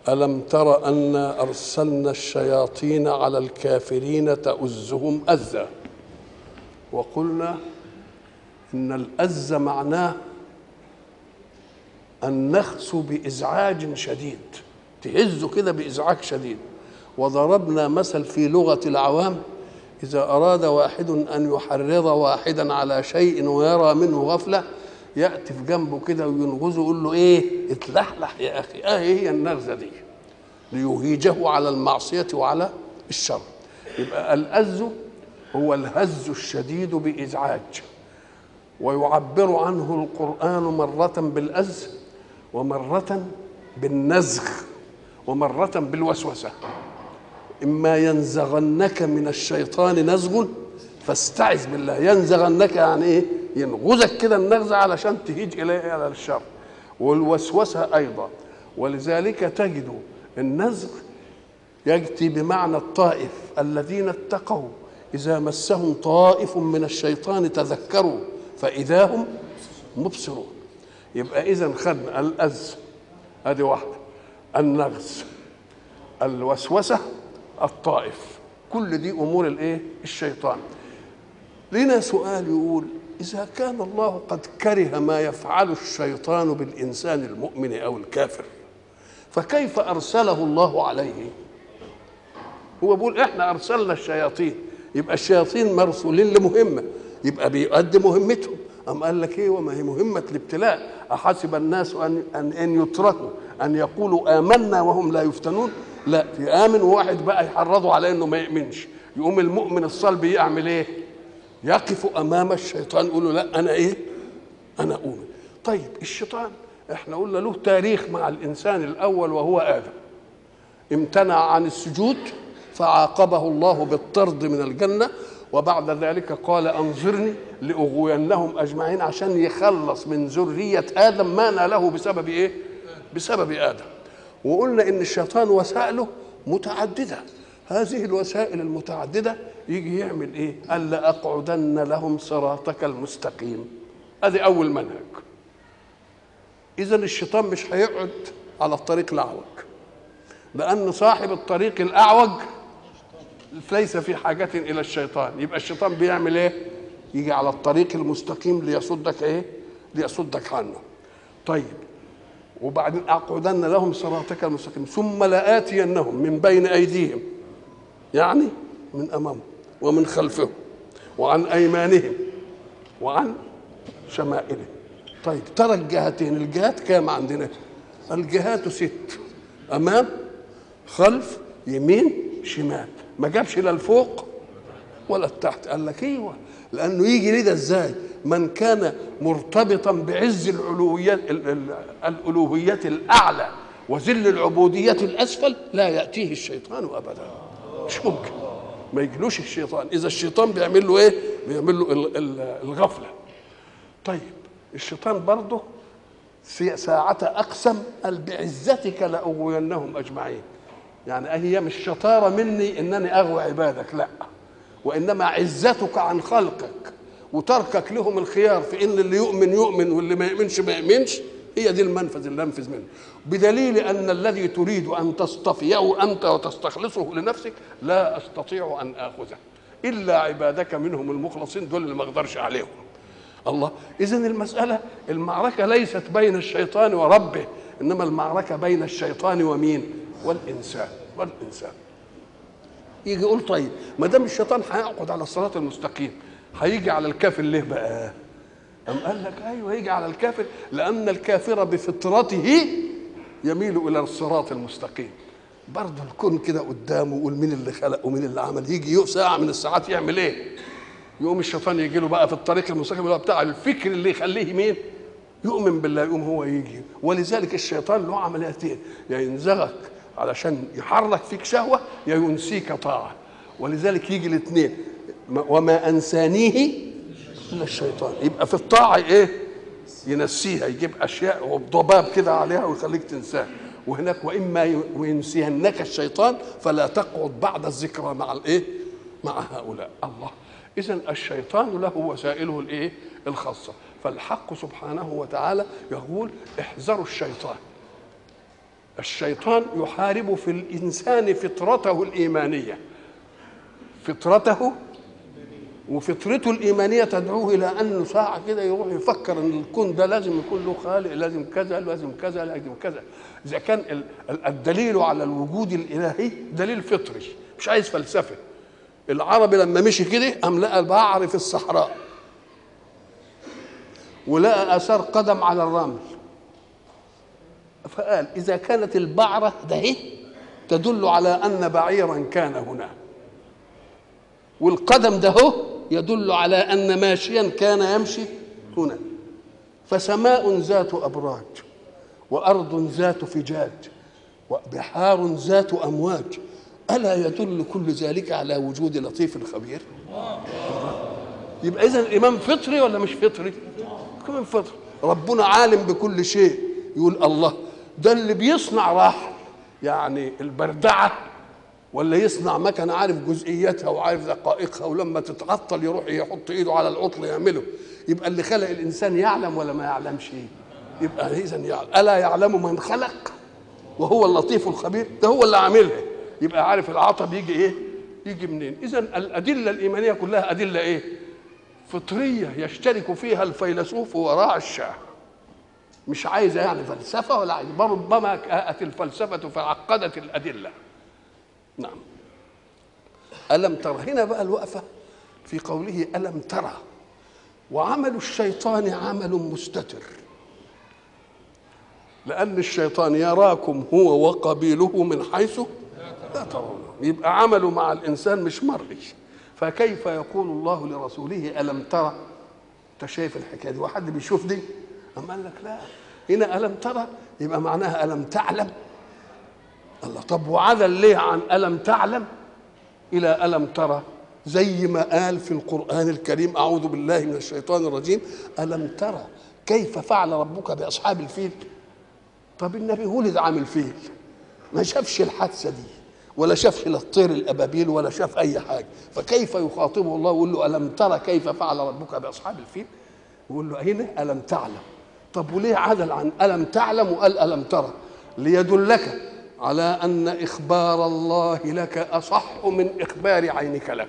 ألم تر أنا أرسلنا الشياطين على الكافرين تؤزهم أزا وقلنا إن الأز معناه النخس بإزعاج شديد تهزه كده بإزعاج شديد وضربنا مثل في لغة العوام إذا أراد واحد أن يحرض واحدا على شيء ويرى منه غفلة يأتي في جنبه كده وينغزه يقول له إيه اتلحلح يا أخي آه هي النغزة دي ليهيجه على المعصية وعلى الشر يبقى الأز هو الهز الشديد بإزعاج ويعبر عنه القرآن مرة بالأز ومرة بالنزغ ومرة بالوسوسة إما ينزغنك من الشيطان نزغ فاستعذ بالله ينزغنك يعني إيه ينغزك كده النغزة علشان تهيج إليه على الشر والوسوسة أيضا ولذلك تجد النزغ يأتي بمعنى الطائف الذين اتقوا إذا مسهم طائف من الشيطان تذكروا فإذا هم مبصرون يبقى إذا خدنا الأز هذه واحدة النغز الوسوسة الطائف كل دي أمور الإيه الشيطان لنا سؤال يقول إذا كان الله قد كره ما يفعل الشيطان بالإنسان المؤمن أو الكافر فكيف أرسله الله عليه هو بيقول إحنا أرسلنا الشياطين يبقى الشياطين مرسولين لمهمة يبقى بيؤدي مهمتهم أم قال لك إيه وما هي مهمة الابتلاء أحسب الناس أن أن أن يتركوا أن يقولوا آمنا وهم لا يفتنون لا يآمن وواحد بقى يحرضوا على إنه ما يؤمنش يقوم المؤمن الصلب يعمل إيه؟ يقف أمام الشيطان يقول له لا أنا إيه؟ أنا أؤمن طيب الشيطان احنا قلنا له تاريخ مع الإنسان الأول وهو آدم امتنع عن السجود فعاقبه الله بالطرد من الجنة وبعد ذلك قال أنظرني لأغوينهم أجمعين عشان يخلص من ذرية آدم ما ناله بسبب إيه؟ بسبب آدم وقلنا إن الشيطان وسائله متعددة هذه الوسائل المتعددة يجي يعمل إيه؟ قال لأقعدن لهم صراطك المستقيم هذه أول منهج إذا الشيطان مش هيقعد على الطريق الأعوج لأن صاحب الطريق الأعوج ليس في حاجة إلى الشيطان يبقى الشيطان بيعمل إيه؟ يجي على الطريق المستقيم ليصدك إيه؟ ليصدك عنه طيب وبعدين أقعدن لهم صراطك المستقيم ثم لآتينهم من بين أيديهم يعني من أمامهم ومن خلفهم وعن أيمانهم وعن شمائلهم طيب ترى الجهتين الجهات كام عندنا الجهات ست أمام خلف يمين شمال ما جابش لا الفوق ولا التحت قال لك ايوه لانه يجي ليه ده ازاي من كان مرتبطا بعز العلويات الالوهيات الاعلى وذل العبوديات الاسفل لا ياتيه الشيطان ابدا مش ممكن ما يجلوش الشيطان اذا الشيطان بيعمل له ايه بيعمل له الغفله طيب الشيطان برضه ساعة أقسم قال بعزتك لأغوينهم أجمعين يعني هي مش شطارة مني إنني أغوي عبادك لا وإنما عزتك عن خلقك وتركك لهم الخيار في إن اللي يؤمن يؤمن واللي ما يؤمنش ما يؤمنش هي دي المنفذ اللي أنفذ منه بدليل أن الذي تريد أن تصطفيه أنت وتستخلصه لنفسك لا أستطيع أن آخذه إلا عبادك منهم المخلصين دول اللي ما أقدرش عليهم الله اذا المساله المعركه ليست بين الشيطان وربه انما المعركه بين الشيطان ومين والانسان والانسان يجي يقول طيب ما دام الشيطان هيقعد على الصراط المستقيم هيجي على الكافر ليه بقى أم قال لك ايوه هيجي على الكافر لان الكافر بفطرته يميل الى الصراط المستقيم برضه الكون كده قدامه يقول مين اللي خلق ومين اللي عمل يجي يقف ساعه من الساعات يعمل ايه يقوم الشيطان يجي له بقى في الطريق المستقيم اللي هو بتاع الفكر اللي يخليه مين؟ يؤمن بالله يقوم هو يجي ولذلك الشيطان له عمليتين يا ينزغك علشان يحرك فيك شهوه يا ينسيك طاعه ولذلك يجي الاثنين وما انسانيه الا الشيطان يبقى في الطاعه ايه؟ ينسيها يجيب اشياء وضباب كده عليها ويخليك تنساها وهناك واما ينسينك الشيطان فلا تقعد بعد الذكرى مع الايه؟ مع هؤلاء الله اذا الشيطان له وسائله الايه الخاصه فالحق سبحانه وتعالى يقول احذروا الشيطان الشيطان يحارب في الانسان فطرته الايمانيه فطرته وفطرته الإيمانية تدعوه إلى أنه ساعة كده يروح يفكر أن الكون ده لازم يكون له خالق لازم كذا لازم كذا لازم كذا إذا كان الدليل على الوجود الإلهي دليل فطري مش عايز فلسفة العربي لما مشي كده قام لقى البعر في الصحراء ولقى آثار قدم على الرمل فقال إذا كانت البعرة ده إيه تدل على أن بعيرا كان هنا والقدم ده هو يدل على أن ماشيا كان يمشي هنا فسماء ذات أبراج وأرض ذات فجاج وبحار ذات أمواج ألا يدل كل ذلك على وجود لطيف خبير يبقى إذا الإمام فطري ولا مش فطري كمان فطري ربنا عالم بكل شيء يقول الله ده اللي بيصنع راح يعني البردعة ولا يصنع مكنة عارف جزئياتها وعارف دقائقها ولما تتعطل يروح يحط ايده على العطل يعمله يبقى اللي خلق الانسان يعلم ولا ما يعلمش يبقى اذا يعلم الا يعلم من خلق وهو اللطيف الخبير ده هو اللي عاملها يبقى عارف العطب يجي ايه يجي منين اذا الادله الايمانيه كلها ادله ايه فطريه يشترك فيها الفيلسوف وراء الشاه مش عايزه يعني فلسفه ولا عايزه ربما اتت الفلسفه فعقدت الادله نعم ألم ترى هنا بقى الوقفة في قوله ألم ترى وعمل الشيطان عمل مستتر لأن الشيطان يراكم هو وقبيله من حيث لا ترونه يبقى عمله مع الإنسان مش مرئي فكيف يقول الله لرسوله ألم ترى أنت شايف الحكاية دي وحد بيشوف دي أما قال لك لا هنا ألم ترى يبقى معناها ألم تعلم الله طب وعدل ليه عن ألم تعلم إلى ألم ترى زي ما قال في القرآن الكريم أعوذ بالله من الشيطان الرجيم ألم ترى كيف فعل ربك بأصحاب الفيل طب النبي ولد عامل فيل ما شافش الحادثة دي ولا شافش لا الطير الأبابيل ولا شاف أي حاجة فكيف يخاطبه الله ويقول له ألم ترى كيف فعل ربك بأصحاب الفيل يقول له هنا ألم تعلم طب وليه عدل عن ألم تعلم وقال ألم ترى ليدلك على ان اخبار الله لك اصح من اخبار عينك لك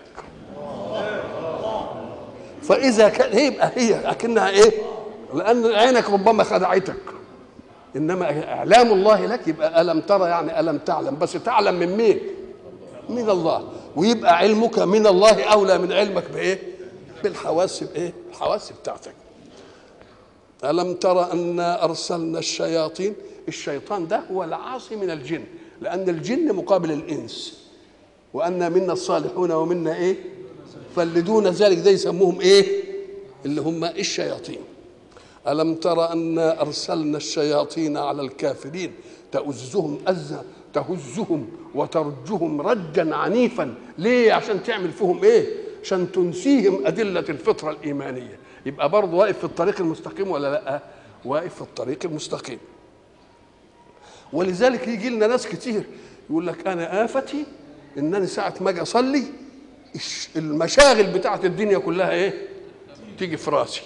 فاذا كان يبقى هي اكنها ايه لان عينك ربما خدعتك انما اعلام الله لك يبقى الم ترى يعني الم تعلم بس تعلم من مين من الله ويبقى علمك من الله اولى من علمك بايه بالحواس بايه الحواس بتاعتك الم ترى انا ارسلنا الشياطين الشيطان ده هو العاصي من الجن لأن الجن مقابل الإنس وأن منا الصالحون ومنا إيه فاللي دون ذلك ده يسموهم إيه اللي هم الشياطين ألم ترى أنا أرسلنا الشياطين على الكافرين تؤزهم أزا تهزهم وترجهم رجا عنيفا ليه عشان تعمل فيهم ايه عشان تنسيهم أدلة الفطرة الإيمانية يبقى برضه واقف في الطريق المستقيم ولا لا واقف في الطريق المستقيم ولذلك يجي لنا ناس كتير يقول لك انا افتي ان انا ساعه ما اجي اصلي المشاغل بتاعت الدنيا كلها ايه تيجي في راسي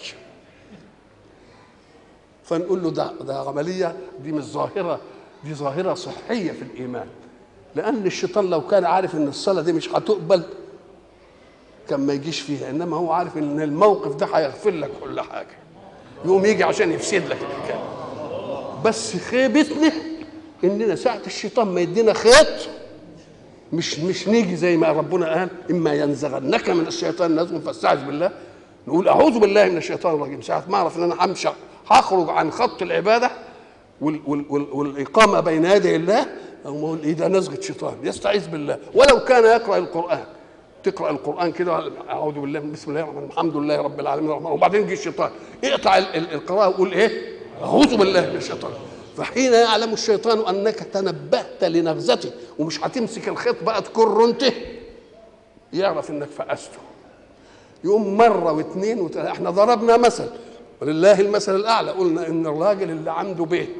فنقول له ده ده عمليه دي مش ظاهره دي ظاهره صحيه في الايمان لان الشيطان لو كان عارف ان الصلاه دي مش هتقبل كان ما يجيش فيها انما هو عارف ان الموقف ده هيغفر لك كل حاجه يقوم يجي عشان يفسد لك الحكايه بس خيبتنا اننا ساعه الشيطان ما يدينا خيط مش مش نيجي زي ما ربنا قال اما ينزغنك من الشيطان نزغ فاستعذ بالله نقول اعوذ بالله من الشيطان الرجيم ساعه ما اعرف ان انا همشي هخرج عن خط العباده وال وال وال والاقامه بين يدي الله او اقول ايه ده نزغه شيطان يستعيذ بالله ولو كان يقرا القران تقرا القران كده اعوذ بالله من بسم الله الرحمن الرحيم الحمد لله رب العالمين الرحمن وبعدين يجي الشيطان اقطع القراءه وقول ايه اعوذ بالله من الشيطان فحين يعلم الشيطان انك تنبهت لنغزته ومش هتمسك الخيط بقى تكر انت يعرف انك فأسته يقوم مره واثنين وثلاثه احنا ضربنا مثل ولله المثل الاعلى قلنا ان الراجل اللي عنده بيت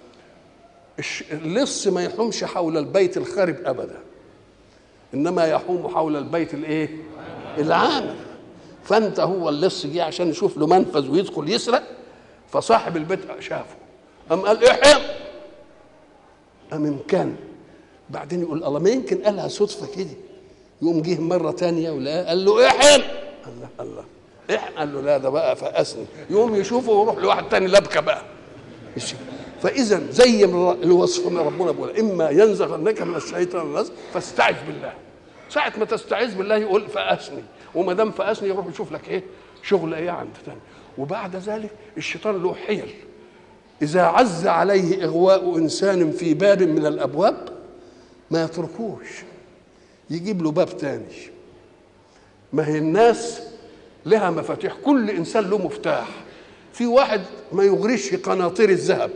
اللص ما يحومش حول البيت الخارب ابدا انما يحوم حول البيت الايه العامر فانت هو اللص جه عشان يشوف له منفذ ويدخل يسرق فصاحب البيت شافه قام قال احم أم إمكان بعدين يقول الله ما يمكن قالها صدفة كده يقوم جه مرة تانية ولا قال له احن الله الله احن قال له لا ده بقى فقسني يقوم يشوفه ويروح لواحد تاني لبكة بقى فإذا زي ما الوصف من ربنا بيقول إما ينزغنك من الشيطان النزغ فاستعذ بالله ساعة ما تستعيذ بالله يقول فقسني وما دام فقسني يروح يشوف لك ايه شغل ايه عند تاني وبعد ذلك الشيطان له حيل إذا عز عليه إغواء إنسان في باب من الأبواب ما يتركوش يجيب له باب تاني ما هي الناس لها مفاتيح كل إنسان له مفتاح في واحد ما يغريش قناطير الذهب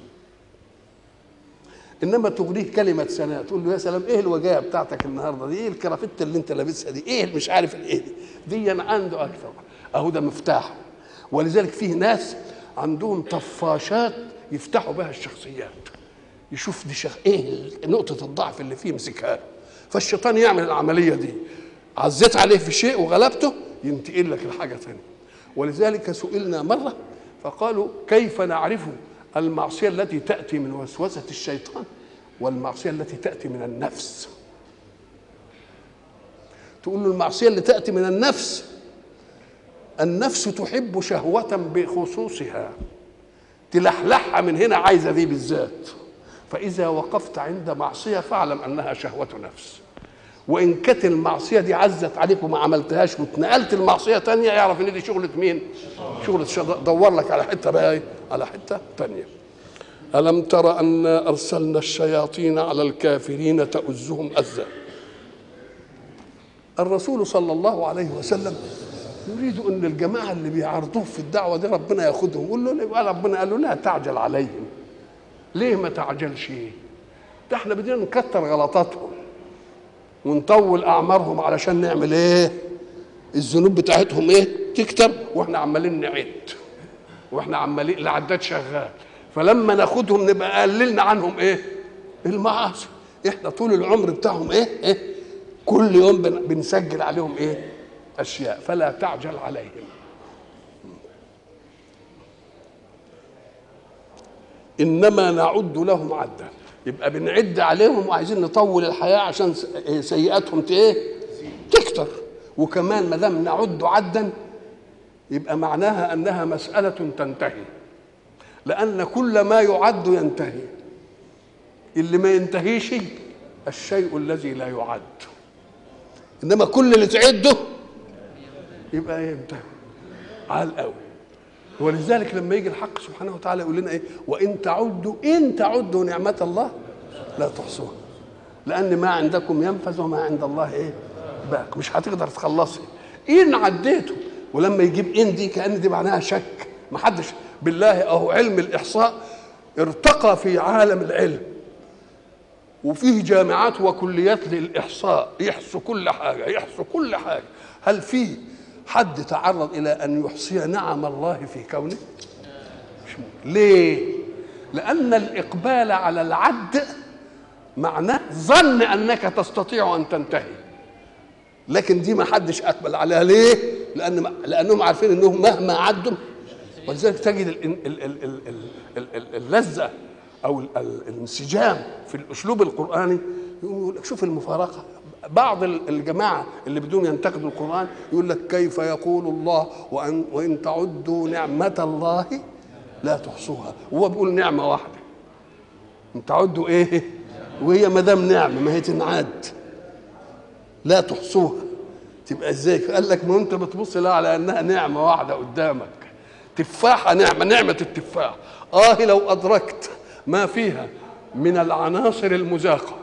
انما تغريه كلمه سناء تقول له يا سلام ايه الوجايه بتاعتك النهارده دي ايه الكرافته اللي انت لابسها دي ايه مش عارف الايه دي دي عنده اكثر اهو ده مفتاح ولذلك فيه ناس عندهم طفاشات يفتحوا بها الشخصيات يشوف دي شخ... ايه نقطه الضعف اللي فيه مسكها له فالشيطان يعمل العمليه دي عزيت عليه في شيء وغلبته ينتقل لك لحاجه ثانيه ولذلك سئلنا مره فقالوا كيف نعرف المعصيه التي تاتي من وسوسه الشيطان والمعصيه التي تاتي من النفس تقول له المعصيه اللي تاتي من النفس النفس تحب شهوه بخصوصها تلحلحها من هنا عايزه دي بالذات فاذا وقفت عند معصيه فاعلم انها شهوه نفس وان كانت المعصيه دي عزت عليك وما عملتهاش واتنقلت المعصيه تانية يعرف ان دي شغله مين شغله شد... دور لك على حته بقى ايه على حته تانية الم تر انا ارسلنا الشياطين على الكافرين تؤزهم ازا الرسول صلى الله عليه وسلم يريد ان الجماعه اللي بيعارضوه في الدعوه دي ربنا ياخذهم يقول له ربنا قال له لا تعجل عليهم ليه ما تعجلش ده احنا بدنا نكتر غلطاتهم ونطول اعمارهم علشان نعمل ايه الذنوب بتاعتهم ايه تكتر واحنا عمالين نعد واحنا عمالين العداد شغال فلما ناخدهم نبقى قللنا عنهم ايه المعاصي احنا طول العمر بتاعهم ايه ايه كل يوم بنسجل عليهم ايه اشياء فلا تعجل عليهم انما نعد لهم عدا يبقى بنعد عليهم وعايزين نطول الحياه عشان سيئاتهم ايه تكتر وكمان ما دام نعد عدا يبقى معناها انها مساله تنتهي لان كل ما يعد ينتهي اللي ما ينتهيش الشيء الذي لا يعد انما كل اللي تعده يبقى ينتهي على الاول ولذلك لما يجي الحق سبحانه وتعالى يقول لنا ايه وان تعدوا ان تعدوا نعمه الله لا تحصوها لان ما عندكم ينفذ وما عند الله ايه باق مش هتقدر تخلصي ان عديته ولما يجيب ان دي كان دي معناها شك ما حدش بالله اهو علم الاحصاء ارتقى في عالم العلم وفيه جامعات وكليات للاحصاء يحصوا كل حاجه يحصوا كل حاجه هل في حد تعرض الى ان يحصي نعم الله في كونه مش ممكن. ليه لان الاقبال على العد معناه ظن انك تستطيع ان تنتهي لكن دي ما حدش اقبل عليها ليه لان لانهم عارفين انهم مهما عدوا ولذلك تجد ال ال ال ال ال ال ال اللذه او ال ال الانسجام في الاسلوب القراني يقول لك شوف المفارقه بعض الجماعه اللي بدون ينتقدوا القران يقول لك كيف يقول الله وان وان تعدوا نعمه الله لا تحصوها وهو بيقول نعمه واحده ان تعدوا ايه وهي ما دام نعمه ما هي تنعد لا تحصوها تبقى ازاي قال لك ما انت بتبص لها على انها نعمه واحده قدامك تفاحه نعمه نعمه التفاح اه لو ادركت ما فيها من العناصر المذاقه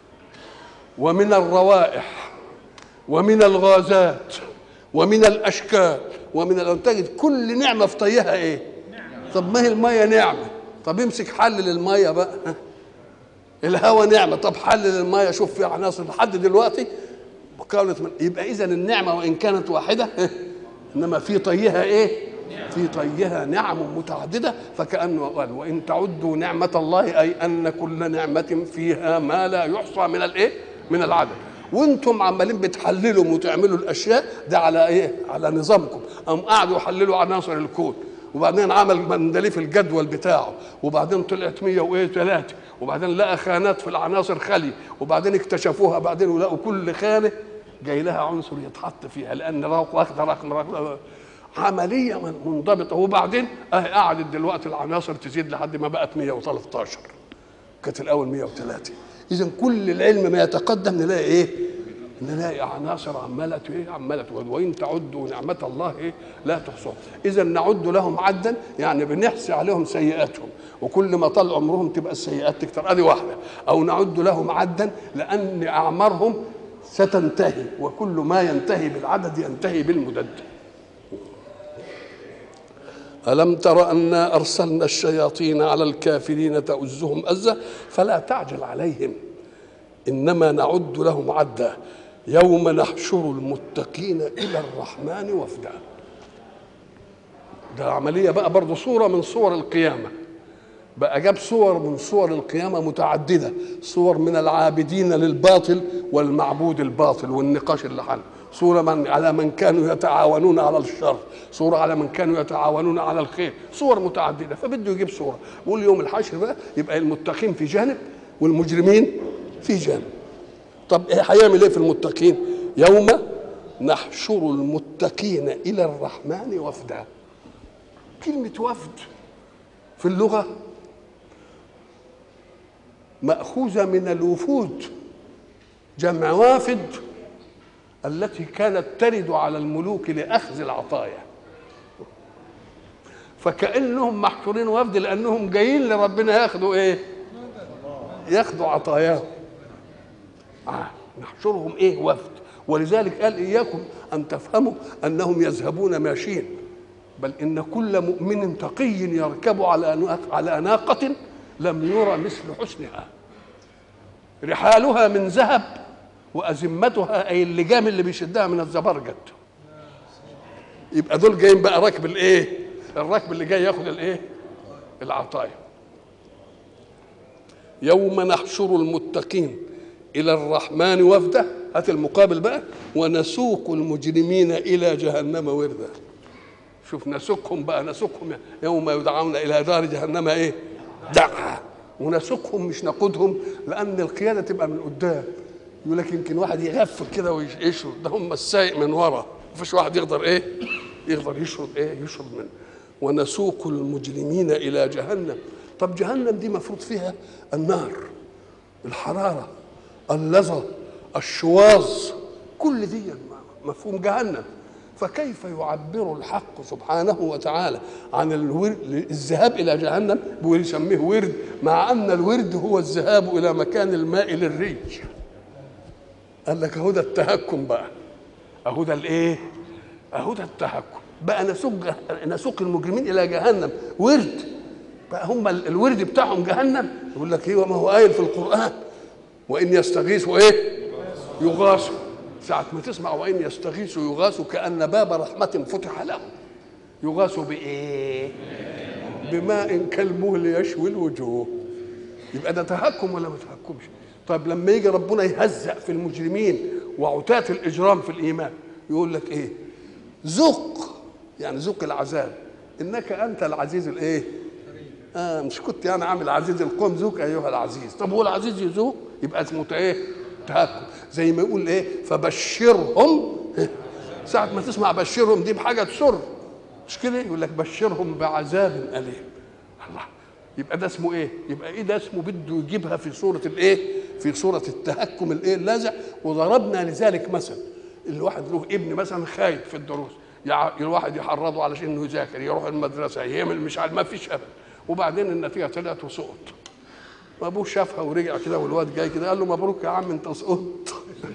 ومن الروائح ومن الغازات ومن الاشكال ومن تجد كل نعمه في طيها ايه طب ما هي الميه نعمه طب امسك حلل الميه بقى الهواء نعمه طب حلل الميه شوف فيها عناصر لحد دلوقتي مكونة من يبقى اذا النعمه وان كانت واحده انما في طيها ايه في طيها نعم متعددة فكأنه قال وإن تعدوا نعمة الله أي أن كل نعمة فيها ما لا يحصى من الإيه؟ من العدد وانتم عمالين بتحللوا وتعملوا الاشياء ده على ايه على نظامكم هم قعدوا يحللوا عناصر الكون وبعدين عمل مندليف الجدول بتاعه وبعدين طلعت 100 وايه 3 وبعدين لقى خانات في العناصر خاليه وبعدين اكتشفوها بعدين ولقوا كل خانه جاي لها عنصر يتحط فيها لان واخده رقم رقم عمليه منضبطه وبعدين اهي قعدت دلوقتي العناصر تزيد لحد ما بقت 113 كانت الاول 103 اذا كل العلم ما يتقدم نلاقي ايه نلاقي عناصر عماله ايه عماله وان تعدوا نعمه الله ايه لا تحصوها اذا نعد لهم عدا يعني بنحصي عليهم سيئاتهم وكل ما طال عمرهم تبقى السيئات تكتر ادي واحده او نعد لهم عدا لان اعمارهم ستنتهي وكل ما ينتهي بالعدد ينتهي بالمدد ألم تر أنا أرسلنا الشياطين على الكافرين تؤزهم أزة فلا تعجل عليهم إنما نعد لهم عدا يوم نحشر المتقين إلى الرحمن وفدا ده عملية بقى برضه صورة من صور القيامة بقى جاب صور من صور القيامة متعددة صور من العابدين للباطل والمعبود الباطل والنقاش اللي حل صورة من على من كانوا يتعاونون على الشر صورة على من كانوا يتعاونون على الخير صور متعددة فبده يجيب صورة بيقول يوم الحشر بقى يبقى المتقين في جانب والمجرمين في جانب طب إيه هيعمل ايه في المتقين يوم نحشر المتقين الى الرحمن وفدا كلمة وفد في اللغة مأخوذة من الوفود جمع وافد التي كانت ترد على الملوك لأخذ العطايا فكأنهم محشورين وفد لأنهم جايين لربنا ياخدوا إيه؟ ياخدوا عطاياهم آه. نحشرهم إيه؟ وفد ولذلك قال إياكم أن تفهموا أنهم يذهبون ماشيين بل إن كل مؤمن تقي يركب على على ناقة لم يرى مثل حسنها رحالها من ذهب وأزمتها أي اللجام اللي بيشدها من الزبرجد يبقى دول جايين بقى راكب الايه الراكب اللي جاي ياخد الايه العطايا يوم نحشر المتقين الى الرحمن وفدا هات المقابل بقى ونسوق المجرمين الى جهنم وردا شوف نسوقهم بقى نسوقهم يوم يدعون الى دار جهنم ايه دعا ونسوقهم مش نقودهم لان القياده تبقى من قدام يقول لك يمكن واحد يغفل كده ويشرد ده هم السايق من ورا مفيش واحد يقدر ايه يقدر يشرد ايه يشرد منه ونسوق المجرمين الى جهنم طب جهنم دي مفروض فيها النار الحراره اللظى الشواظ كل دي مفهوم جهنم فكيف يعبر الحق سبحانه وتعالى عن الورد الذهاب الى جهنم ويسميه ورد مع ان الورد هو الذهاب الى مكان الماء للري قال لك اهو ده التهكم بقى اهو ده الايه اهو ده التهكم بقى نسوق نسوق المجرمين الى جهنم ورد بقى هم الورد بتاعهم جهنم يقول لك ايوه ما هو قايل في القران وان يستغيثوا ايه يغاثوا ساعة ما تسمع وإن يستغيثوا يغاثوا كأن باب رحمة فتح لهم يغاثوا بإيه؟ بماء كالمهل يشوي الوجوه يبقى ده تهكم ولا ما تهكمش؟ طيب لما يجي ربنا يهزأ في المجرمين وعتاة الإجرام في الإيمان يقول لك إيه؟ ذق يعني ذق العذاب إنك أنت العزيز الإيه؟ آه مش كنت يعني عامل عزيز القوم ذوق أيها العزيز طب هو العزيز يذوق يبقى اسمه إيه؟ تهكم زي ما يقول ايه فبشرهم ساعة ما تسمع بشرهم دي بحاجة تسر مش كده يقول لك بشرهم بعذاب أليم الله يبقى ده اسمه ايه يبقى ايه ده اسمه بده يجيبها في صورة الايه في صورة التهكم الايه اللاذع وضربنا لذلك مثل الواحد له ابن مثلا خايف في الدروس الواحد يحرضه على انه يذاكر يروح المدرسة يعمل مش عارف ما فيش ابدا وبعدين النتيجة طلعت وسقط ابوه شافها ورجع كده والواد جاي كده قال له مبروك يا عم انت سقطت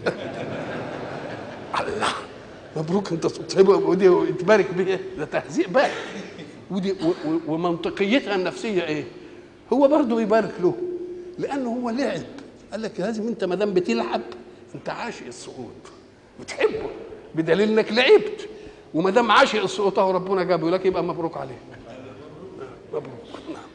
الله مبروك انت سقطت ودي يتبارك بيه ده تهزيء بقى ودي ومنطقيتها النفسيه ايه؟ هو برضه يبارك له لانه هو لعب قال لك لازم انت ما دام بتلعب انت عاشق السقوط بتحبه بدليل انك لعبت وما دام عاشق السقوط اهو ربنا جابه لك يبقى مبروك عليك مبروك نعم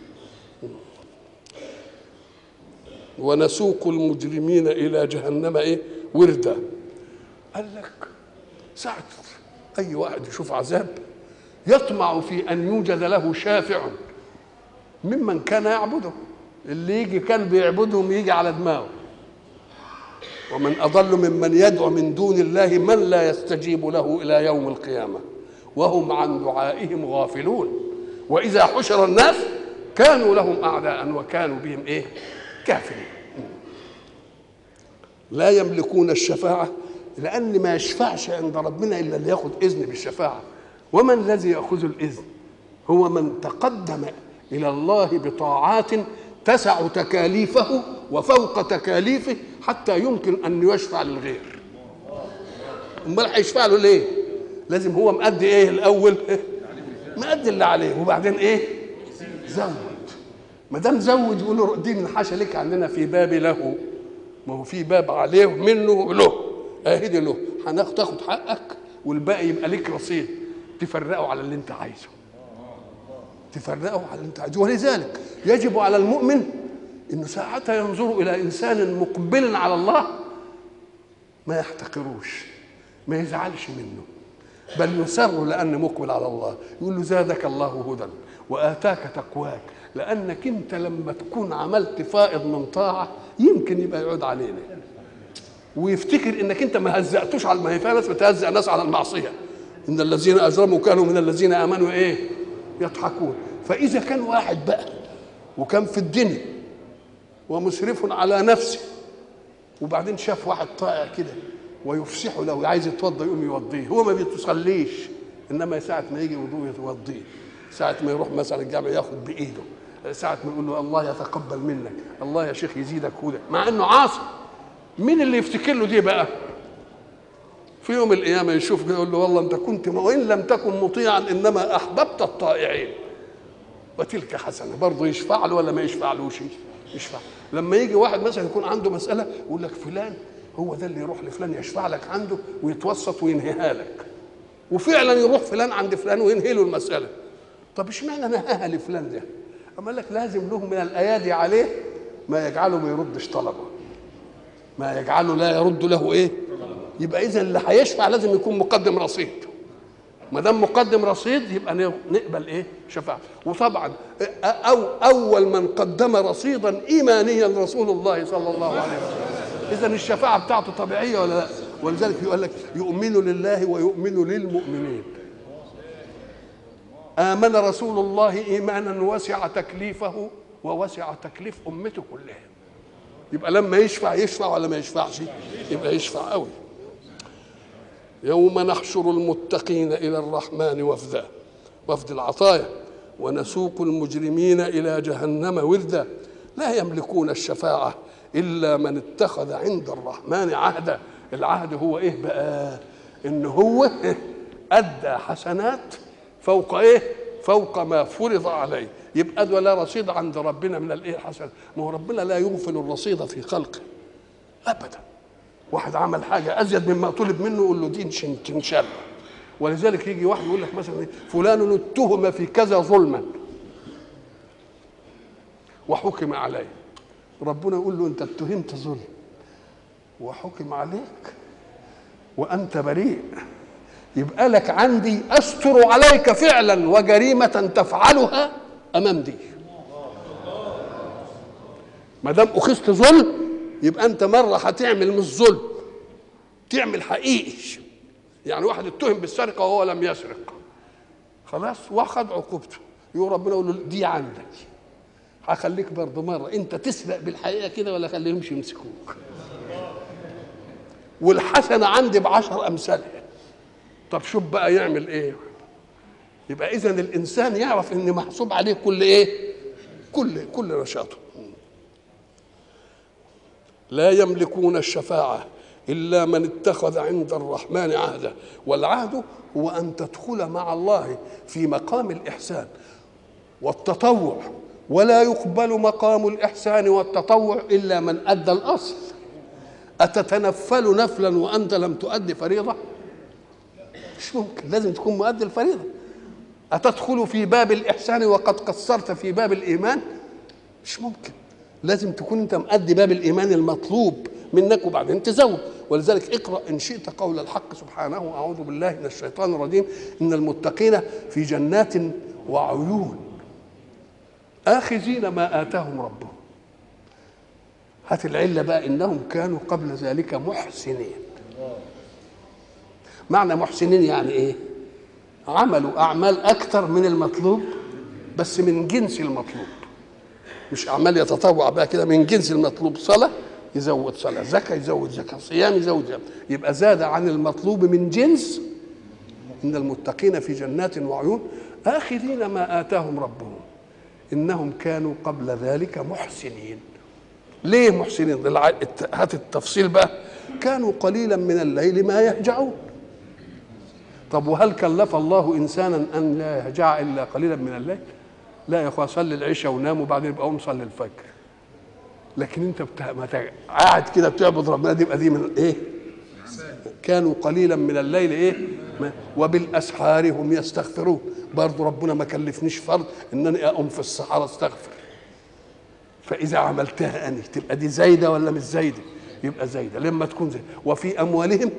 ونسوق المجرمين الى جهنم ايه وردا قال لك ساعة اي واحد يشوف عذاب يطمع في ان يوجد له شافع ممن كان يعبده اللي يجي كان بيعبدهم يجي على دماغه ومن اضل ممن يدعو من دون الله من لا يستجيب له الى يوم القيامه وهم عن دعائهم غافلون واذا حشر الناس كانوا لهم اعداء وكانوا بهم ايه كافرين لا يملكون الشفاعه لان ما يشفعش عند ربنا الا اللي ياخذ اذن بالشفاعه ومن الذي ياخذ الاذن هو من تقدم الى الله بطاعات تسع تكاليفه وفوق تكاليفه حتى يمكن ان يشفع للغير امال هيشفع له ليه لازم هو مأدي ايه الاول مأدي اللي عليه وبعدين ايه زود ما دام زود يقولوا دي من حاشا لك عندنا في باب له ما هو في باب عليه منه له اهدي له هناخد تاخد حقك والباقي يبقى لك رصيد تفرقه على اللي انت عايزه تفرقه على اللي انت عايزه ولذلك يجب على المؤمن انه ساعتها ينظر الى انسان مقبل على الله ما يحتقروش ما يزعلش منه بل يسر لأن مقبل على الله يقول له زادك الله هدى وآتاك تقواك لأنك أنت لما تكون عملت فائض من طاعة يمكن يبقى يعود علينا ويفتكر انك انت ما هزأتوش على ما هي فيها ناس بتهزأ ناس على المعصيه ان الذين اجرموا كانوا من الذين امنوا ايه يضحكون فاذا كان واحد بقى وكان في الدنيا ومسرف على نفسه وبعدين شاف واحد طائع كده ويفسحه لو عايز يتوضى يقوم يوضيه هو ما بيتصليش انما ساعه ما يجي وضوء يوضيه ساعه ما يروح مثلا الجامع ياخد بايده ساعه ما يقول له الله يتقبل منك الله يا شيخ يزيدك هدى مع انه عاصي مين اللي يفتكر له دي بقى في يوم القيامه يشوف كده يقول له والله انت كنت وان لم تكن مطيعا انما احببت الطائعين وتلك حسنه برضه يشفع له ولا ما يشفعلوش يشفع لما يجي واحد مثلا يكون عنده مساله يقول لك فلان هو ده اللي يروح لفلان يشفع لك عنده ويتوسط وينهيها لك وفعلا يروح فلان عند فلان وينهي له المساله طب اشمعنى نهاها لفلان ده؟ اما لك لازم له من الايادي عليه ما يجعله ما يردش طلبه ما يجعله لا يرد له ايه؟ يبقى اذا اللي هيشفع لازم يكون مقدم رصيد ما دام مقدم رصيد يبقى نقبل ايه؟ شفاعة وطبعا أو أول من قدم رصيدا إيمانيا رسول الله صلى الله عليه وسلم إذا الشفاعة بتاعته طبيعية ولا لا؟ ولذلك يقول لك يؤمن لله ويؤمن للمؤمنين آمن رسول الله إيمانا وسع تكليفه ووسع تكليف أمته كلها يبقى لما يشفع يشفع ولا ما يشفعش يبقى يشفع قوي يوم نحشر المتقين إلى الرحمن وفدا وفد العطايا ونسوق المجرمين إلى جهنم وردا لا يملكون الشفاعة إلا من اتخذ عند الرحمن عهدا العهد هو إيه بقى إن هو أدى حسنات فوق إيه فوق ما فرض عليه يبقى ده لا رصيد عند ربنا من الايه الحسن ما هو ربنا لا يغفل الرصيد في خلقه ابدا واحد عمل حاجه ازيد مما طلب منه يقول له دي تنشل ولذلك يجي واحد يقول لك مثلا فلان اتهم في كذا ظلما وحكم عليه ربنا يقول له انت اتهمت ظلم وحكم عليك وانت بريء يبقى لك عندي استر عليك فعلا وجريمه تفعلها امام دي ما دام اخذت ظلم يبقى انت مره هتعمل مش ظلم تعمل حقيقي يعني واحد اتهم بالسرقه وهو لم يسرق خلاص واخد عقوبته يقول ربنا يقول له دي عندك هخليك برضه مره انت تسرق بالحقيقه كده ولا خليهمش يمسكوك والحسنه عندي بعشر امثالها طب شوف بقى يعمل ايه يبقى اذا الانسان يعرف ان محسوب عليه كل ايه كل كل نشاطه لا يملكون الشفاعه الا من اتخذ عند الرحمن عهدا والعهد هو ان تدخل مع الله في مقام الاحسان والتطوع ولا يقبل مقام الاحسان والتطوع الا من ادى الاصل اتتنفل نفلا وانت لم تؤدي فريضه مش ممكن لازم تكون مؤدي الفريضه أتدخل في باب الإحسان وقد قصرت في باب الإيمان مش ممكن لازم تكون أنت مؤدي باب الإيمان المطلوب منك وبعدين تزود ولذلك اقرا ان شئت قول الحق سبحانه اعوذ بالله من الشيطان الرجيم ان المتقين في جنات وعيون اخذين ما اتاهم ربهم هات العله بقى انهم كانوا قبل ذلك محسنين معنى محسنين يعني ايه عملوا اعمال اكثر من المطلوب بس من جنس المطلوب مش اعمال يتطوع بقى كده من جنس المطلوب صلاه يزود صلاه زكاه يزود زكاه صيام يزود صيام يبقى زاد عن المطلوب من جنس ان المتقين في جنات وعيون اخذين ما اتاهم ربهم انهم كانوا قبل ذلك محسنين ليه محسنين هات التفصيل بقى كانوا قليلا من الليل ما يهجعون طب وهل كلف الله انسانا ان لا يهجع الا قليلا من الليل لا يا اخويا صلي العشاء ونام وبعدين يبقى قوم صلي الفجر لكن انت بتا... ما تع... قاعد كده بتعبد ربنا دي يبقى دي من ايه كانوا قليلا من الليل ايه ما... وبالاسحار هم يستغفرون برضه ربنا ما كلفنيش فرض انني اقوم في الصحراء استغفر فاذا عملتها اني تبقى دي زايده ولا مش زايده يبقى زايده لما تكون زايده وفي اموالهم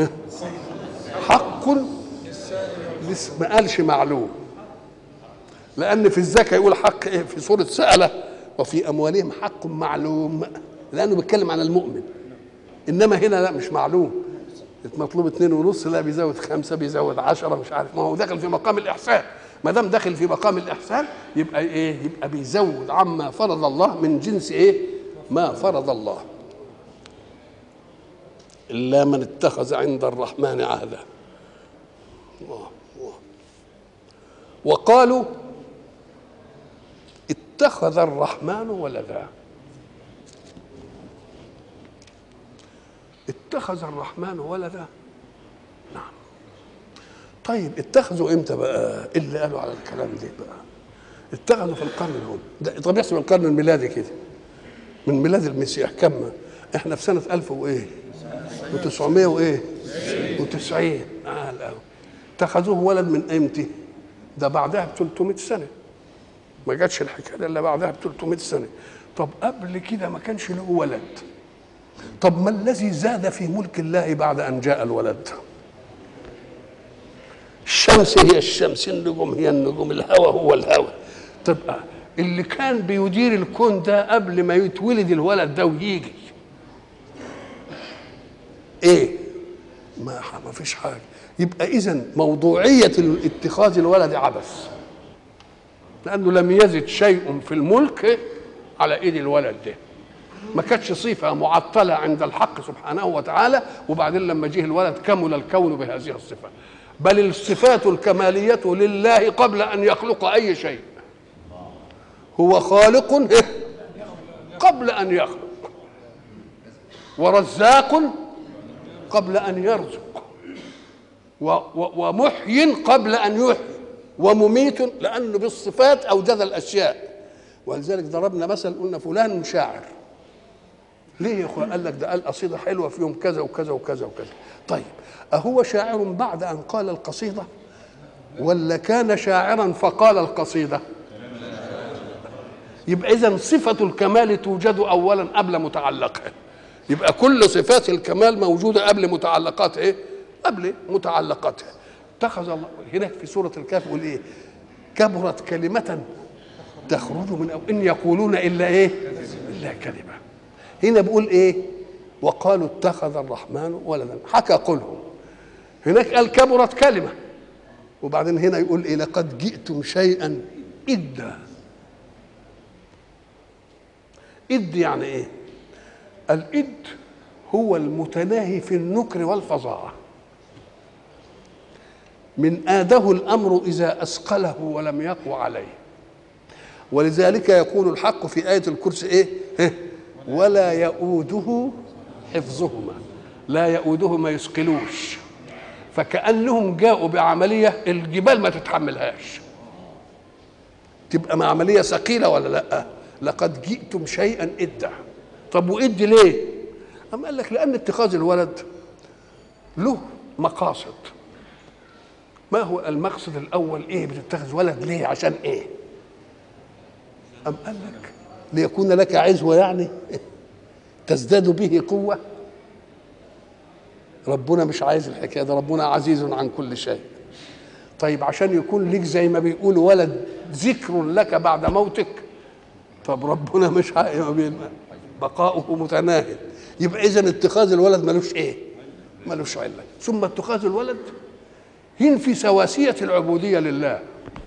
حق لسه ما قالش معلوم لان في الزكاه يقول حق ايه في سوره ساله وفي اموالهم حق معلوم لانه بيتكلم عن المؤمن انما هنا لا مش معلوم مطلوب اتنين ونص لا بيزود خمسه بيزود عشرة مش عارف ما هو داخل في مقام الاحسان ما دام داخل في مقام الاحسان يبقى ايه يبقى بيزود عما فرض الله من جنس ايه ما فرض الله الا من اتخذ عند الرحمن عهدا الله الله وقالوا اتخذ الرحمن ولدا اتخذ الرحمن ولدا نعم طيب اتخذوا امتى بقى إيه اللي قالوا على الكلام ده بقى اتخذوا في القرن الاول ده طب يحسب القرن الميلادي كده من ميلاد المسيح كم احنا في سنه 1000 وايه و900 وايه و90 اه الأول. اتخذوه ولد من امتى ده بعدها ب 300 سنه ما جاتش الحكايه الا بعدها ب 300 سنه طب قبل كده ما كانش له ولد طب ما الذي زاد في ملك الله بعد ان جاء الولد الشمس هي الشمس النجوم هي النجوم الهوى هو الهوى تبقى اللي كان بيدير الكون ده قبل ما يتولد الولد ده ويجي ايه ما ما فيش حاجه يبقى اذا موضوعيه اتخاذ الولد عبث لانه لم يزد شيء في الملك على ايد الولد ده ما كانتش صفه معطله عند الحق سبحانه وتعالى وبعدين لما جه الولد كمل الكون بهذه الصفه بل الصفات الكماليه لله قبل ان يخلق اي شيء هو خالق قبل ان يخلق ورزاق قبل ان يرزق ومحي قبل ان يحيي ومميت لانه بالصفات اوجد الاشياء ولذلك ضربنا مثل قلنا فلان شاعر ليه يا اخويا قال لك ده قال قصيده حلوه في يوم كذا وكذا وكذا وكذا طيب اهو شاعر بعد ان قال القصيده ولا كان شاعرا فقال القصيده يبقى اذا صفه الكمال توجد اولا قبل متعلقها يبقى كل صفات الكمال موجوده قبل متعلقات ايه قبل متعلقاتها اتخذ الله هناك في سوره الكهف يقول ايه كبرت كلمه تخرج من أو ان يقولون الا ايه الا كلمه هنا بيقول ايه وقالوا اتخذ الرحمن ولدا حكى قولهم هناك قال كبرت كلمه وبعدين هنا يقول ايه لقد جئتم شيئا إدا إد يعني ايه الإد هو المتناهي في النكر والفظاعه من آده الأمر إذا أثقله ولم يقو عليه ولذلك يقول الحق في آية الكرسي إيه ولا يؤوده حفظهما لا يؤوده ما يثقلوش فكأنهم جاءوا بعملية الجبال ما تتحملهاش تبقى عملية ثقيلة ولا لا لقد جئتم شيئا إدا طب وإد ليه أم قال لك لأن اتخاذ الولد له مقاصد ما هو المقصد الاول ايه بتتخذ ولد ليه عشان ايه ام قال لك ليكون لك عزوه يعني تزداد به قوه ربنا مش عايز الحكايه ده ربنا عزيز عن كل شيء طيب عشان يكون ليك زي ما بيقولوا ولد ذكر لك بعد موتك طب ربنا مش عايز بقاؤه متناهي يبقى اذا اتخاذ الولد ملوش ايه ملوش عله ثم اتخاذ الولد ينفي سواسيه العبوديه لله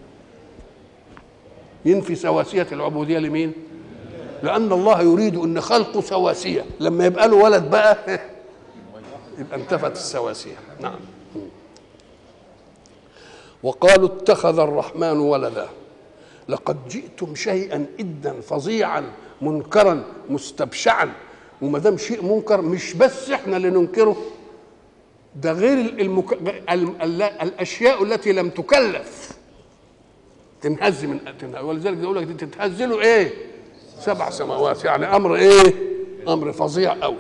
ينفي سواسيه العبوديه لمين لان الله يريد ان خلقه سواسيه لما يبقى له ولد بقى يبقى انتفت السواسيه نعم وقالوا اتخذ الرحمن ولدا لقد جئتم شيئا ادا فظيعا منكرا مستبشعا وما دام شيء منكر مش بس احنا اللي ننكره ده غير المك... ال... ال... الاشياء التي لم تكلف تنهز من تنهز ولذلك يقول لك تتهز له ايه؟ سبع سماوات يعني امر ايه؟ امر فظيع قوي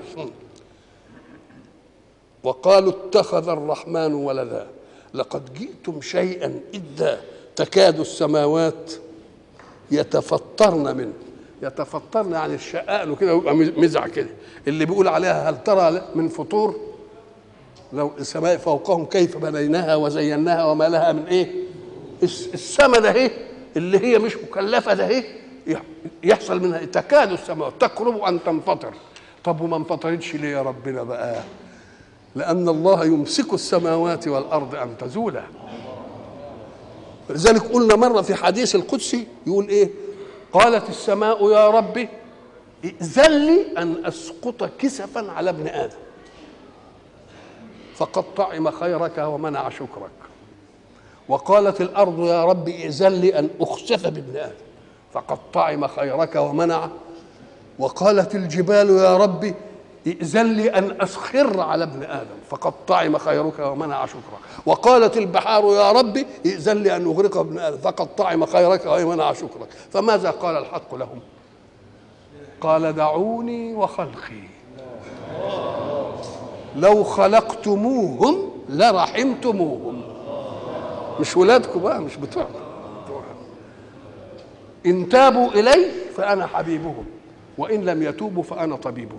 وقالوا اتخذ الرحمن ولدا لقد جئتم شيئا إدا تكاد السماوات يتفطرن منه يتفطرن يعني الشقاق له كده ويبقى مزع كده اللي بيقول عليها هل ترى من فطور لو السماء فوقهم كيف بنيناها وزيناها وما لها من ايه السماء ده ايه اللي هي مش مكلفه ده ايه يحصل منها تكاد السماوات تقرب ان تنفطر طب وما انفطرتش ليه يا ربنا بقى لأن الله يمسك السماوات والأرض أن تزولا لذلك قلنا مرة في حديث القدسي يقول إيه قالت السماء يا ربي ائذن لي أن أسقط كسفا على ابن آدم فقد طعم خيرك ومنع شكرك وقالت الأرض يا رب ائذن لي أن أخسف بابن آدم فقد طعم خيرك ومنع وقالت الجبال يا ربي ائذن لي ان اسخر على ابن ادم فقد طعم خيرك ومنع شكرك وقالت البحار يا ربي ائذن لي ان اغرق ابن ادم فقد طعم خيرك ومنع شكرك فماذا قال الحق لهم قال دعوني وخلقي لو خلقتموهم لرحمتموهم مش ولادكم بقى مش بتوعكم ان تابوا الي فانا حبيبهم وان لم يتوبوا فانا طبيبهم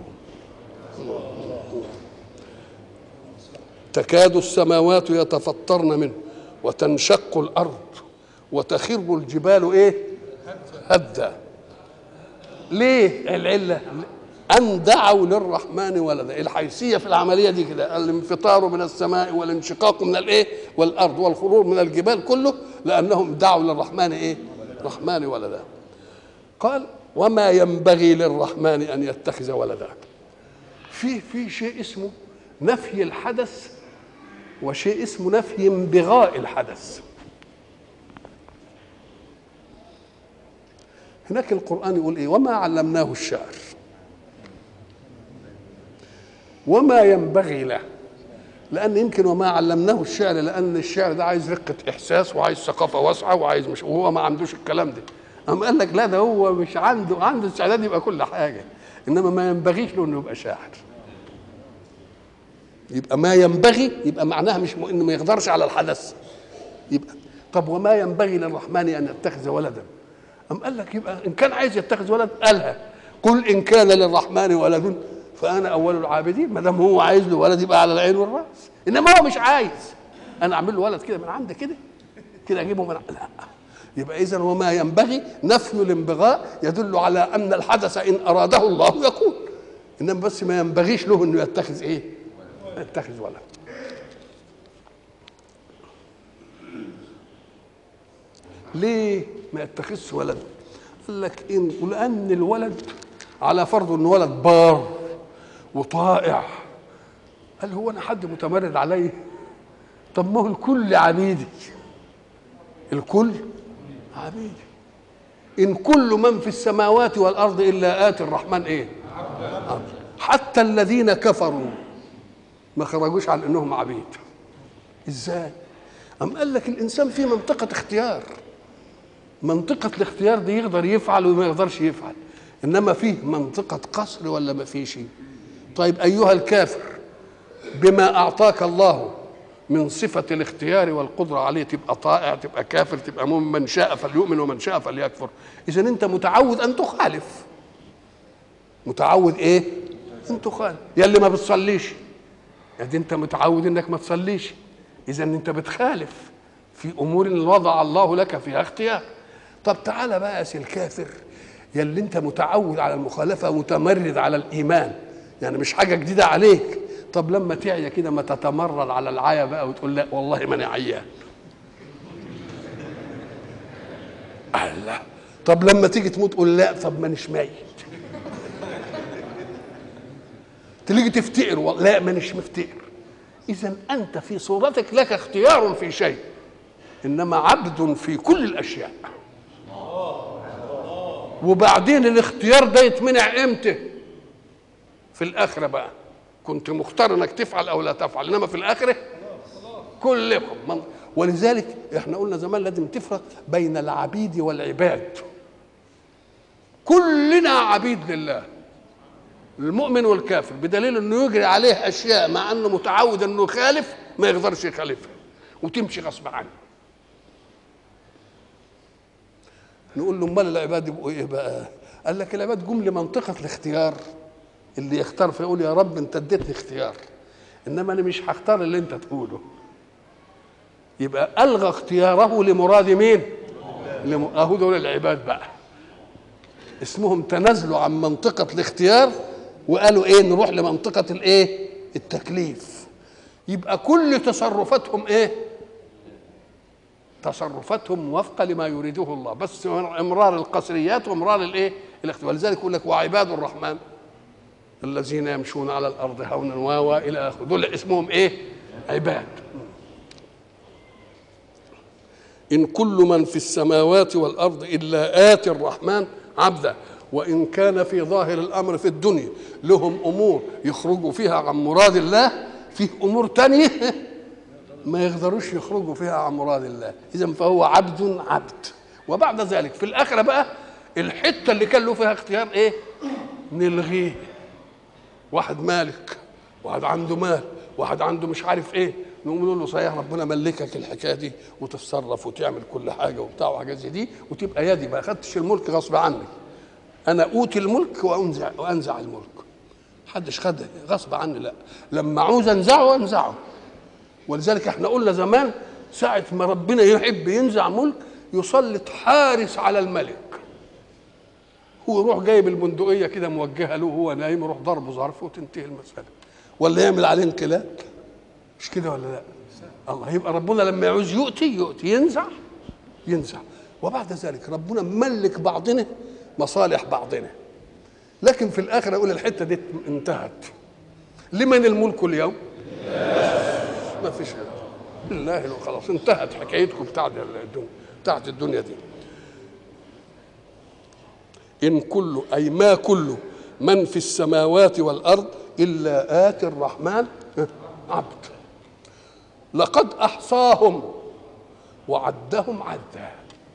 تكاد السماوات يتفطرن منه وتنشق الارض وتخر الجبال ايه هدا ليه العله ان دعوا للرحمن ولدا الحيثيه في العمليه دي كده الانفطار من السماء والانشقاق من الايه والارض والخروج من الجبال كله لانهم دعوا للرحمن ايه الرحمن ولدا قال وما ينبغي للرحمن ان يتخذ ولدا في في شيء اسمه نفي الحدث وشيء اسمه نفي انبغاء الحدث هناك القرآن يقول إيه وما علمناه الشعر وما ينبغي له لأن يمكن وما علمناه الشعر لأن الشعر ده عايز رقة إحساس وعايز ثقافة واسعة وعايز مش وهو ما عندوش الكلام ده أم قال لك لا ده هو مش عنده عنده استعداد يبقى كل حاجة إنما ما ينبغيش له إنه يبقى شاعر يبقى ما ينبغي يبقى معناها مش انه ما يقدرش على الحدث يبقى طب وما ينبغي للرحمن ان يتخذ ولدا أم قال لك يبقى ان كان عايز يتخذ ولد قالها قل ان كان للرحمن ولد فانا اول العابدين ما دام هو عايز له ولد يبقى على العين والراس انما هو مش عايز انا اعمل له ولد كده من عندي كده كده اجيبه من لا يبقى اذا وما ينبغي نفي الانبغاء يدل على ان الحدث ان اراده الله يكون انما بس ما ينبغيش له انه يتخذ ايه يتخذ ولد ليه ما يتخذش ولد قال لك ان لان الولد على فرض ان ولد بار وطائع قال هو انا حد متمرد عليه طب ما هو الكل عبيدي الكل عبيدي ان كل من في السماوات والارض الا اتي الرحمن ايه حتى الذين كفروا ما خرجوش على انهم عبيد ازاي ام قال لك الانسان في منطقه اختيار منطقه الاختيار دي يقدر يفعل وما يقدرش يفعل انما فيه منطقه قصر ولا ما فيش طيب ايها الكافر بما اعطاك الله من صفة الاختيار والقدرة عليه تبقى طائع تبقى كافر تبقى مؤمن من شاء فليؤمن ومن شاء فليكفر إذا أنت متعود أن تخالف متعود إيه؟ أن تخالف يا اللي ما بتصليش يعني انت متعود انك ما تصليش اذا انت بتخالف في امور وضع الله لك فيها اختيار طب تعالى بقى يا سي الكافر يا اللي انت متعود على المخالفه ومتمرد على الايمان يعني مش حاجه جديده عليك طب لما تعيا كده ما تتمرد على العيا بقى وتقول لا والله ما انا عيان الله طب لما تيجي تموت قول لا طب مانيش ميت تيجي تفتقر والله لا مانيش مفتقر اذا انت في صورتك لك اختيار في شيء انما عبد في كل الاشياء وبعدين الاختيار ده يتمنع امتى في الاخره بقى كنت مختار انك تفعل او لا تفعل انما في الاخره كلكم من ولذلك احنا قلنا زمان لازم تفرق بين العبيد والعباد كلنا عبيد لله المؤمن والكافر بدليل انه يجري عليه اشياء مع انه متعود انه يخالف ما يقدرش يخالفها وتمشي غصب عنه نقول له امال العباد يبقوا ايه بقى قال لك العباد جم لمنطقه الاختيار اللي يختار فيقول يا رب انت اديتني اختيار انما انا مش هختار اللي انت تقوله يبقى الغى اختياره لمراد مين لم... اهو دول العباد بقى اسمهم تنازلوا عن منطقه الاختيار وقالوا ايه نروح لمنطقه الايه التكليف يبقى كل تصرفاتهم ايه تصرفاتهم موافقه لما يريده الله بس امرار القصريات وامرار الايه الاختيار ولذلك يقول لك وعباد الرحمن الذين يمشون على الارض هونا واوا الى اخره دول اسمهم ايه عباد ان كل من في السماوات والارض الا اتي الرحمن عبدا وان كان في ظاهر الامر في الدنيا لهم امور يخرجوا فيها عن مراد الله فيه امور تانية ما يقدروش يخرجوا فيها عن مراد الله اذا فهو عبد عبد وبعد ذلك في الاخره بقى الحته اللي كان له فيها اختيار ايه نلغيه واحد مالك واحد عنده مال واحد عنده مش عارف ايه نقوم نقول له صحيح ربنا ملكك الحكايه دي وتتصرف وتعمل كل حاجه وبتاع وحاجات زي دي وتبقى يدي ما اخدتش الملك غصب عني انا اوتي الملك وانزع وانزع الملك محدش خد غصب عني لا لما عاوز انزعه انزعه ولذلك احنا قلنا زمان ساعة ما ربنا يحب ينزع ملك يسلط حارس على الملك هو يروح جايب البندقية كده موجهة له وهو نايم يروح ضربه ظرف وتنتهي المسألة ولا يعمل عليه انقلاب مش كده ولا لا الله يبقى ربنا لما يعوز يؤتي يؤتي ينزع ينزع وبعد ذلك ربنا ملك بعضنا مصالح بعضنا لكن في الاخر يقول الحته دي انتهت لمن الملك اليوم ما فيش لله خلاص انتهت حكايتكم بتاعت الدنيا بتاعت الدنيا دي ان كل اي ما كل من في السماوات والارض الا اتي الرحمن عبد لقد احصاهم وعدهم عدا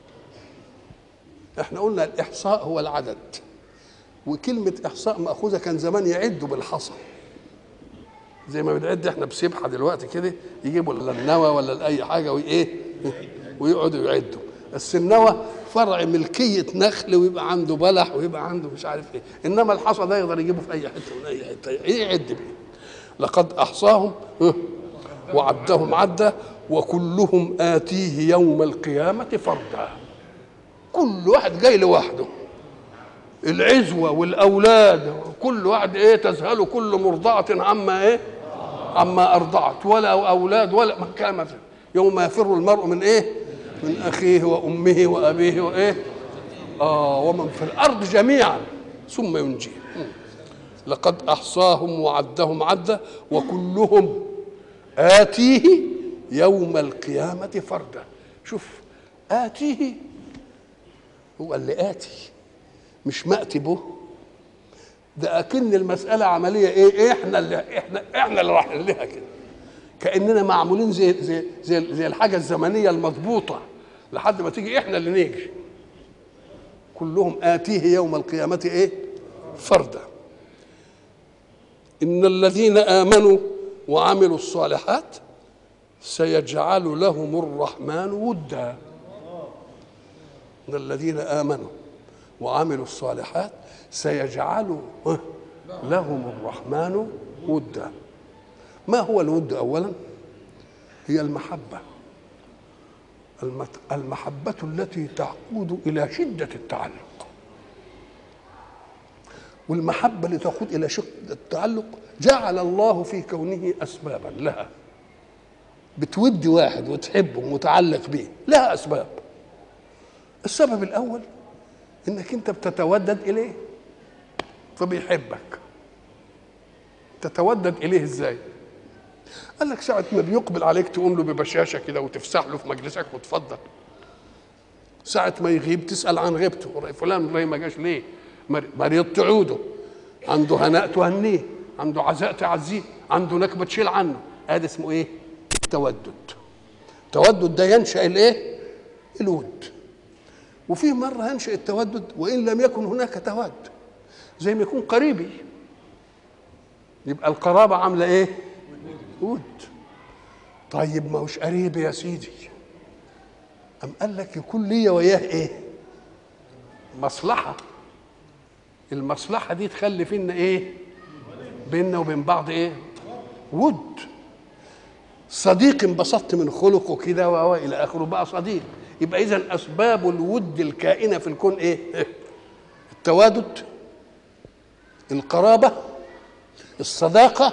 احنا قلنا الاحصاء هو العدد وكلمه احصاء ماخوذه كان زمان يعدوا بالحصى زي ما بنعد احنا بسبحه دلوقتي كده يجيبوا النوى ولا اي حاجه وايه ويقعدوا يعدوا بس النوى فرع ملكيه نخل ويبقى عنده بلح ويبقى عنده مش عارف ايه انما الحصى ده يقدر يجيبه في اي حته من اي حته يعد بيه لقد احصاهم وعدهم عدا وكلهم آتيه يوم القيامة فردا كل واحد جاي لوحده العزوة والأولاد كل واحد إيه تذهل كل مرضعة عما إيه عما أرضعت ولا أولاد ولا ما كان يوم يفر المرء من إيه من أخيه وأمه وأبيه وإيه آه ومن في الأرض جميعا ثم ينجيه لقد أحصاهم وعدهم عدا وكلهم آتيه يوم القيامة فردا شوف آتيه هو اللي آتي مش مأتي به ده أكن المسألة عملية إيه إحنا اللي إحنا إحنا اللي رايحين لها كده كأننا معمولين زي زي زي, زي الحاجة الزمنية المضبوطة لحد ما تيجي إحنا اللي نيجي كلهم آتيه يوم القيامة إيه فردا إن الذين آمنوا وعملوا الصالحات سيجعل لهم الرحمن ودا من الذين امنوا وعملوا الصالحات سيجعل لهم الرحمن ودا ما هو الود اولا هي المحبه المحبه التي تقود الى شده التعلق والمحبه اللي تقود الى شده التعلق جعل الله في كونه اسبابا لها بتودي واحد وتحبه متعلق به لها اسباب السبب الاول انك انت بتتودد اليه فبيحبك تتودد اليه ازاي قال لك ساعة ما بيقبل عليك تقوم له ببشاشة كده وتفسح له في مجلسك وتفضل ساعة ما يغيب تسأل عن غيبته فلان ما جاش ليه مريض تعوده عنده هناء تهنيه عنده عزاء تعزيه عنده نكبة تشيل عنه هذا اسمه ايه التودد التودد ده ينشأ الايه الود وفي مرة ينشأ التودد وإن لم يكن هناك تود زي ما يكون قريبي يبقى القرابة عاملة إيه؟ ود طيب ما هوش قريب يا سيدي أم قال لك يكون ليا وياه إيه؟ مصلحة المصلحة دي تخلي فينا إيه؟ بيننا وبين بعض إيه؟ ود صديق انبسطت من خلقه كده والى اخره بقى صديق يبقى اذا اسباب الود الكائنه في الكون ايه التوادد القرابه الصداقه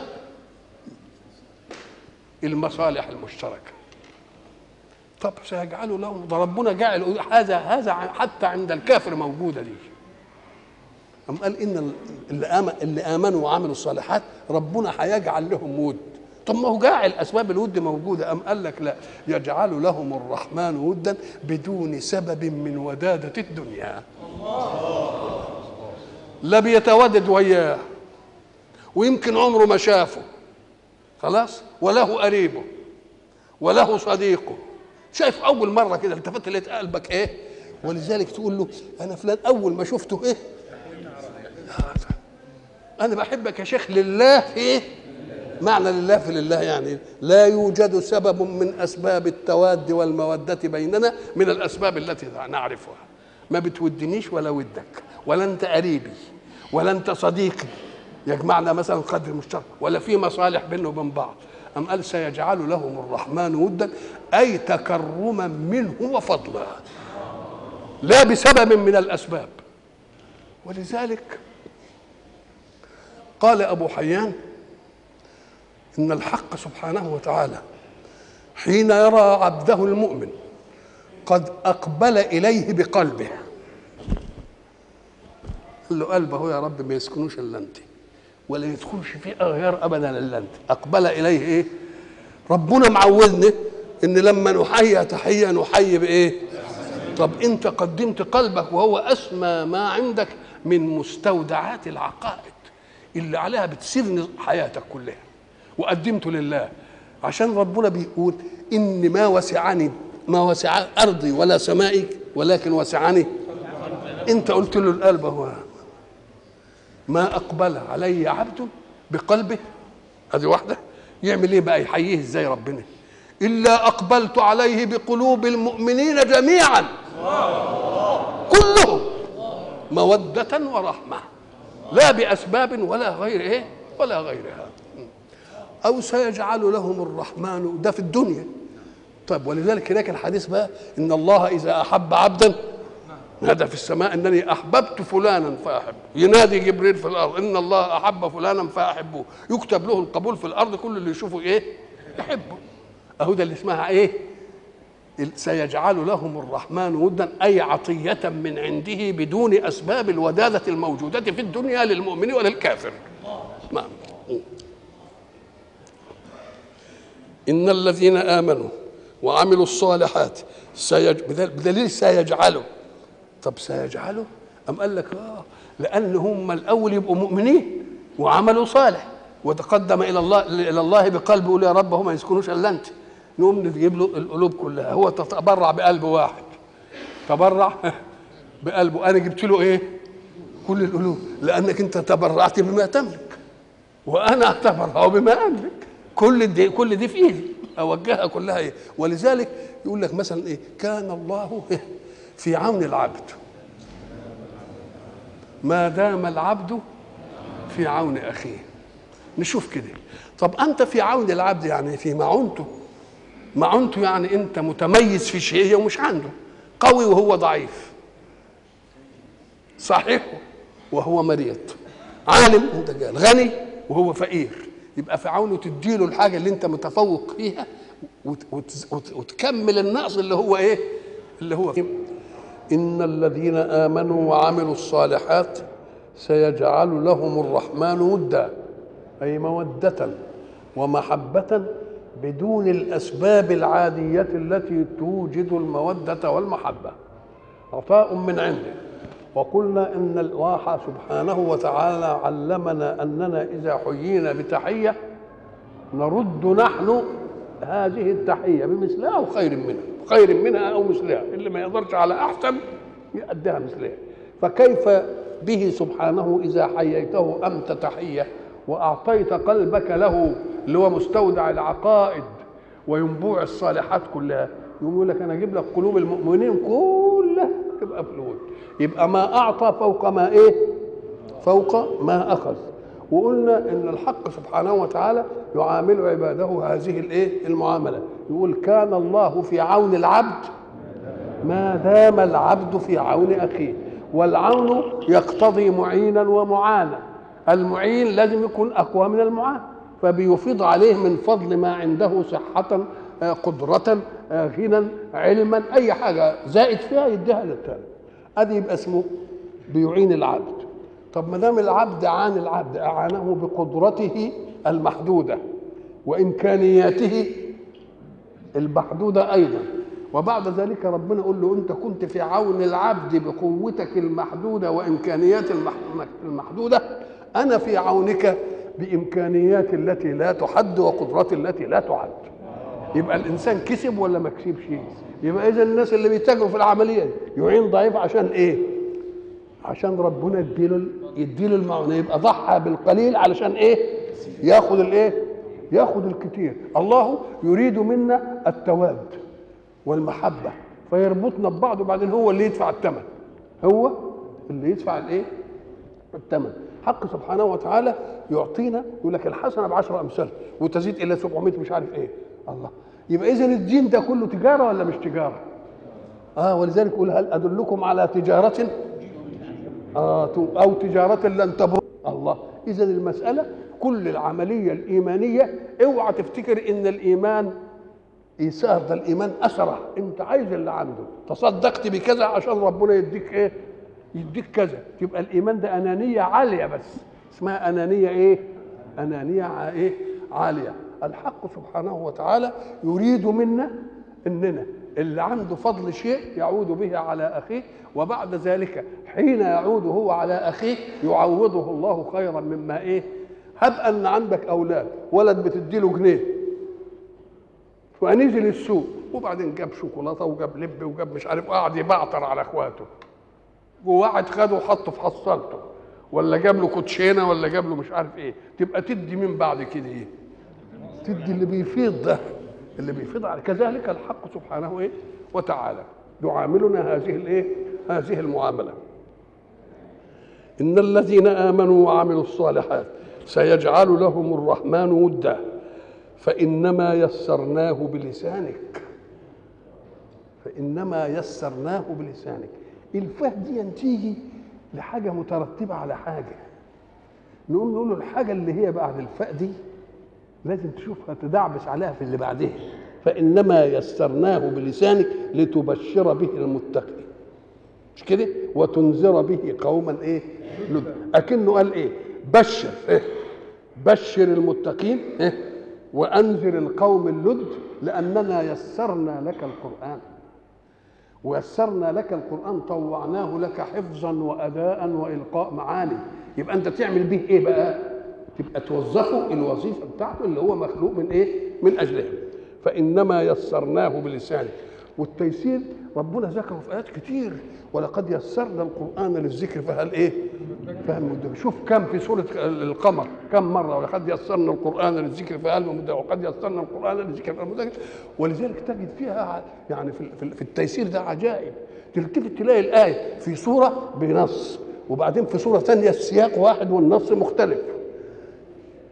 المصالح المشتركه طب سيجعله لهم ده ربنا جعل هذا هذا حتى عند الكافر موجوده دي أم قال إن اللي, آمن اللي آمنوا وعملوا الصالحات ربنا هيجعل لهم ود طب ما هو جاعل اسباب الود موجوده ام قال لك لا يجعل لهم الرحمن ودا بدون سبب من وداده الدنيا لا بيتودد وياه ويمكن عمره ما شافه خلاص وله قريبه وله صديقه شايف اول مره كده التفت لقيت قلبك ايه ولذلك تقول له انا فلان اول ما شفته ايه انا بحبك يا شيخ لله في ايه معنى لله في لله يعني لا يوجد سبب من اسباب التواد والموده بيننا من الاسباب التي نعرفها ما بتودنيش ولا ودك ولا انت قريبي ولا انت صديقي يجمعنا مثلا قدر مشترك ولا في مصالح بيننا وبين بعض أم قال سيجعل لهم الرحمن ودا أي تكرما منه وفضلا لا بسبب من الأسباب ولذلك قال أبو حيان ان الحق سبحانه وتعالى حين يرى عبده المؤمن قد اقبل اليه بقلبه قال له قلبه يا رب ما يسكنوش الا انت ولا يدخلش فيه اغيار ابدا الا انت اقبل اليه ايه ربنا معودنا ان لما نحيي تحيه نحيي بايه طب انت قدمت قلبك وهو اسمى ما عندك من مستودعات العقائد اللي عليها بتسير حياتك كلها وقدمته لله عشان ربنا بيقول ان ما وسعني ما وسع ارضي ولا سمائي ولكن وسعني انت قلت له القلب هو ما اقبل علي عبد بقلبه هذه واحده يعمل ايه بقى يحييه ازاي ربنا الا اقبلت عليه بقلوب المؤمنين جميعا كلهم موده ورحمه لا باسباب ولا غير ايه ولا غيرها أو سيجعل لهم الرحمن ده في الدنيا طيب ولذلك هناك الحديث بقى إن الله إذا أحب عبدا نادى في السماء انني احببت فلانا فاحبه ينادي جبريل في الارض ان الله احب فلانا فاحبه يكتب له القبول في الارض كل اللي يشوفه ايه يحبه اهو ده اللي اسمها ايه سيجعل لهم الرحمن ودا اي عطيه من عنده بدون اسباب الوداده الموجوده في الدنيا للمؤمن وللكافر نعم إن الذين آمنوا وعملوا الصالحات سيج... بدليل سيجعلوا طب سيجعلوا أم قال لك آه لأن هم الأول يبقوا مؤمنين وعملوا صالح وتقدم إلى الله إلى الله بقلبه يقول يا رب هم ما يسكنوش إلا أنت نقوم نجيب له القلوب كلها هو تبرع بقلب واحد تبرع بقلبه أنا جبت له إيه؟ كل القلوب لأنك أنت تبرعت بما تملك وأنا أتبرع بما أملك كل دي كل دي في ايدي اوجهها كلها ايه ولذلك يقول لك مثلا ايه كان الله في عون العبد ما دام العبد في عون اخيه نشوف كده طب انت في عون العبد يعني في معونته معونته يعني انت متميز في شيء ومش عنده قوي وهو ضعيف صحيح وهو مريض عالم انت قال غني وهو فقير يبقى في عونه تديله الحاجه اللي انت متفوق فيها وت- وت- وت- وتكمل النقص اللي هو ايه اللي هو فيه. ان الذين امنوا وعملوا الصالحات سيجعل لهم الرحمن ودا اي موده ومحبه بدون الاسباب العاديه التي توجد الموده والمحبه عطاء من عنده وقلنا ان الله سبحانه وتعالى علمنا اننا اذا حيينا بتحيه نرد نحن هذه التحيه بمثلها او خير منها خير منها او مثلها اللي ما يقدرش على احسن يؤديها مثلها فكيف به سبحانه اذا حييته انت تحيه واعطيت قلبك له اللي هو مستودع العقائد وينبوع الصالحات كلها يقوم يقول لك انا اجيب لك قلوب المؤمنين كلها تبقى فلوس يبقى ما اعطى فوق ما ايه فوق ما اخذ وقلنا ان الحق سبحانه وتعالى يعامل عباده هذه الايه المعامله يقول كان الله في عون العبد ما دام العبد في عون اخيه والعون يقتضي معينا ومعانا المعين لازم يكون اقوى من المعان فبيفيض عليه من فضل ما عنده صحة آه، قدرة آه، غنى علما أي حاجة زائد فيها يديها للتاني ادي يبقى اسمه بيعين العبد طب ما دام العبد عان العبد اعانه بقدرته المحدوده وامكانياته المحدوده ايضا وبعد ذلك ربنا يقول له انت كنت في عون العبد بقوتك المحدوده وامكانيات المح- المحدوده انا في عونك بامكانيات التي لا تحد وقدرات التي لا تعد يبقى الانسان كسب ولا ما كسبش يبقى اذا الناس اللي بيتاجروا في العمليه دي يعين ضعيف عشان ايه عشان ربنا يديله يديله المعونه يبقى ضحى بالقليل علشان ايه ياخذ الايه ياخذ الكثير الله يريد منا التواد والمحبه فيربطنا ببعض وبعدين هو اللي يدفع الثمن هو اللي يدفع الايه الثمن حق سبحانه وتعالى يعطينا يقول لك الحسنه بعشر امثال وتزيد الى 700 مش عارف ايه الله يبقى اذا الدين ده كله تجاره ولا مش تجاره اه ولذلك يقول هل ادلكم على تجاره آه او تجاره لن تبر الله اذا المساله كل العمليه الايمانيه اوعى تفتكر ان الايمان ايثار ده الايمان اسره انت عايز اللي عنده تصدقت بكذا عشان ربنا يديك ايه يديك كذا يبقى الايمان ده انانيه عاليه بس اسمها انانيه ايه انانيه ع- ايه عاليه الحق سبحانه وتعالى يريد منا اننا اللي عنده فضل شيء يعود به على اخيه وبعد ذلك حين يعود هو على اخيه يعوضه الله خيرا مما ايه هب ان عندك اولاد ولد بتديله جنيه فنزل السوق وبعدين جاب شوكولاته وجاب لب وجاب مش عارف قعد يبعتر على اخواته وواحد خده وحطه في حصالته ولا جاب له كوتشينه ولا جاب له مش عارف ايه تبقى تدي مين بعد كده ايه تدي اللي بيفيض ده اللي بيفيض على كذلك الحق سبحانه ايه وتعالى يعاملنا هذه الايه هذه المعامله ان الذين امنوا وعملوا الصالحات سيجعل لهم الرحمن ودا فانما يسرناه بلسانك فانما يسرناه بلسانك الفه دي تيجي لحاجه مترتبه على حاجه نقول نقول له الحاجه اللي هي بعد الفاء دي لازم تشوفها تدعبس عليها في اللي بعدها فانما يسرناه بلسانك لتبشر به المتقين مش كده وتنذر به قوما ايه لد اكنه قال ايه بشر إيه؟ بشر المتقين إيه؟ وانذر القوم اللد لاننا يسرنا لك القران ويسرنا لك القران طوعناه لك حفظا واداء والقاء معاني يبقى انت تعمل به ايه بقى تبقى توظفه الوظيفه بتاعته اللي هو مخلوق من ايه من اجلها فانما يسرناه بلسانك والتيسير ربنا ذكره في ايات كتير ولقد يسرنا القران للذكر فهل ايه فهل مدكر شوف كم في سوره القمر كم مره ولقد يسرنا القران للذكر فهل مدكر وقد يسرنا القران للذكر فهل مدكر ولذلك تجد فيها يعني في, في, في التيسير ده عجائب تلتفت تلاقي الايه في سوره بنص وبعدين في سوره ثانيه السياق واحد والنص مختلف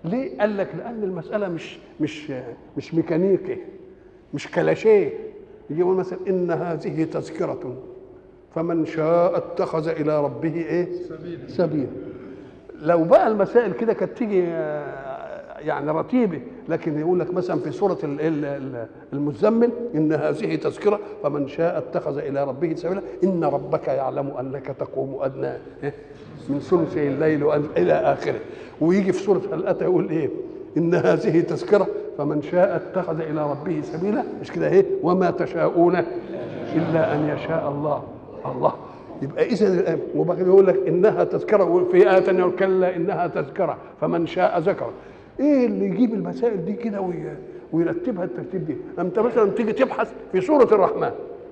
ليه قال لك لان المساله مش مش مش ميكانيكي مش كلاشيه يجي يقول مثلا ان هذه تذكره فمن شاء اتخذ الى ربه ايه سبيلا سبيل. لو بقى المسائل كده كانت تيجي آه، يعني رتيبه لكن يقول لك مثلا في سوره ال- ال- ال- المزمل ان هذه تذكره فمن شاء اتخذ الى ربه سبيلا ان ربك يعلم انك تقوم ادنى إيه؟ من ثلثي الليل وأن- الى اخره ويجي في سوره هل اتى يقول ايه ان هذه تذكره فمن شاء اتخذ الى ربه سبيلا مش كده ايه وما تشاءون الا ان يشاء الله الله يبقى اذا وبعدين يقول لك انها تذكره في ايه ثانيه يقول كلا انها تذكره فمن شاء ذكر ايه اللي يجيب المسائل دي كده وي- ويرتبها الترتيب دي انت مثلا تيجي تبحث في سوره الرحمن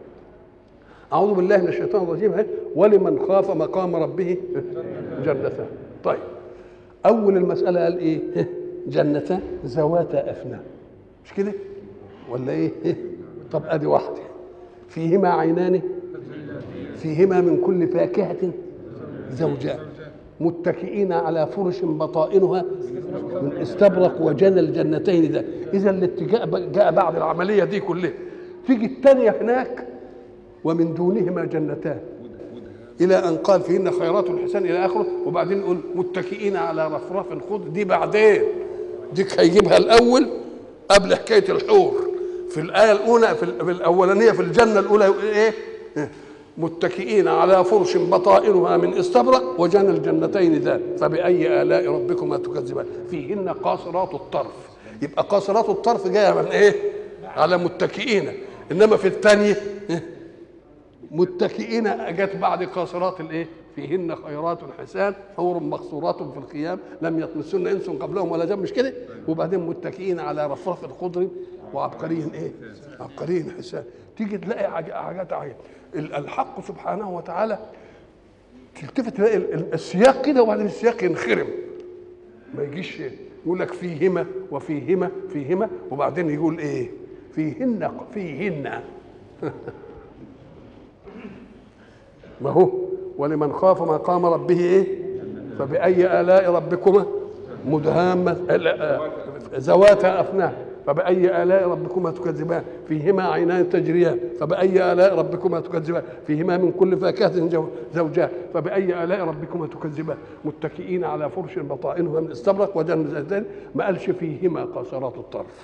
اعوذ بالله من الشيطان الرجيم اهي ولمن خاف مقام ربه جنتان طيب اول المساله قال ايه جنتان ذواتا افنان مش كده ولا ايه طب ادي واحده فيهما عينان فيهما من كل فاكهة زوجان متكئين على فرش بطائنها من استبرق وجنى الجنتين ده إذا الاتجاء جاء بعد العملية دي كلها تيجي الثانية هناك ومن دونهما جنتان إلى أن قال فيهن خيرات حسان إلى آخره وبعدين يقول متكئين على رفرف خضر دي بعدين ديك هيجيبها الأول قبل حكاية الحور في الآية الأولى في ال- في الأولانية في الجنة الأولى يقول إيه؟ متكئين على فرش بطائنها من استبرق وجنى الجنتين ذات فبأي آلاء ربكما تكذبان فيهن قاصرات الطرف يبقى قاصرات الطرف جاية من إيه؟ على متكئين إنما في الثانية إيه؟ متكئين جت بعد قاصرات الايه؟ فيهن خيرات حسان حور مقصورات في الخيام لم يطمسن انس قبلهم ولا جن مش كده؟ وبعدين متكئين على رفرف خضر وعبقري ايه؟ عبقري حسان تيجي تلاقي حاج- حاجات عجيبه ال- الحق سبحانه وتعالى تلتفت تلاقي ال- ال- السياق كده وبعدين السياق ينخرم ما يجيش يقول لك فيهما وفيهما فيهما وبعدين يقول ايه؟ فيهن فيهن ما هو ولمن خاف مقام ربه ايه فبأي آلاء ربكما مدهامة ذواتا أفنان فبأي آلاء ربكما تكذبان فيهما عينان تجريان فبأي آلاء ربكما تكذبان فيهما من كل فاكهة جو- زوجان فبأي آلاء ربكما تكذبان متكئين على فرش بطائنها من استبرق وجنتين ما قالش فيهما قاصرات الطرف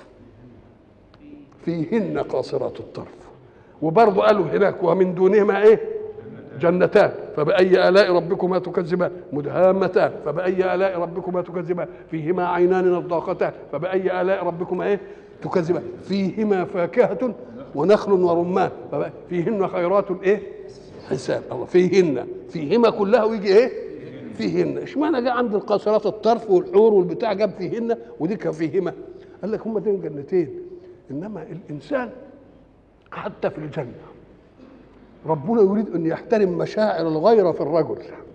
فيهن قاصرات الطرف وبرضه قالوا هناك ومن دونهما ايه جنتان فبأي آلاء ربكما تكذبان مدهامتان فبأي آلاء ربكما تكذبان فيهما عينان نضاقتان فبأي آلاء ربكما ايه تكذبان فيهما فاكهة ونخل ورمان فبأي- فيهن خيرات ايه حسان الله فيهن فيهما كلها ويجي ايه فيهن اشمعنى جاء عند القاصرات الطرف والحور والبتاع جاب فيهن ودي كان فيهما قال لك هم دول جنتين انما الانسان حتى في الجنه ربنا يريد ان يحترم مشاعر الغيره في الرجل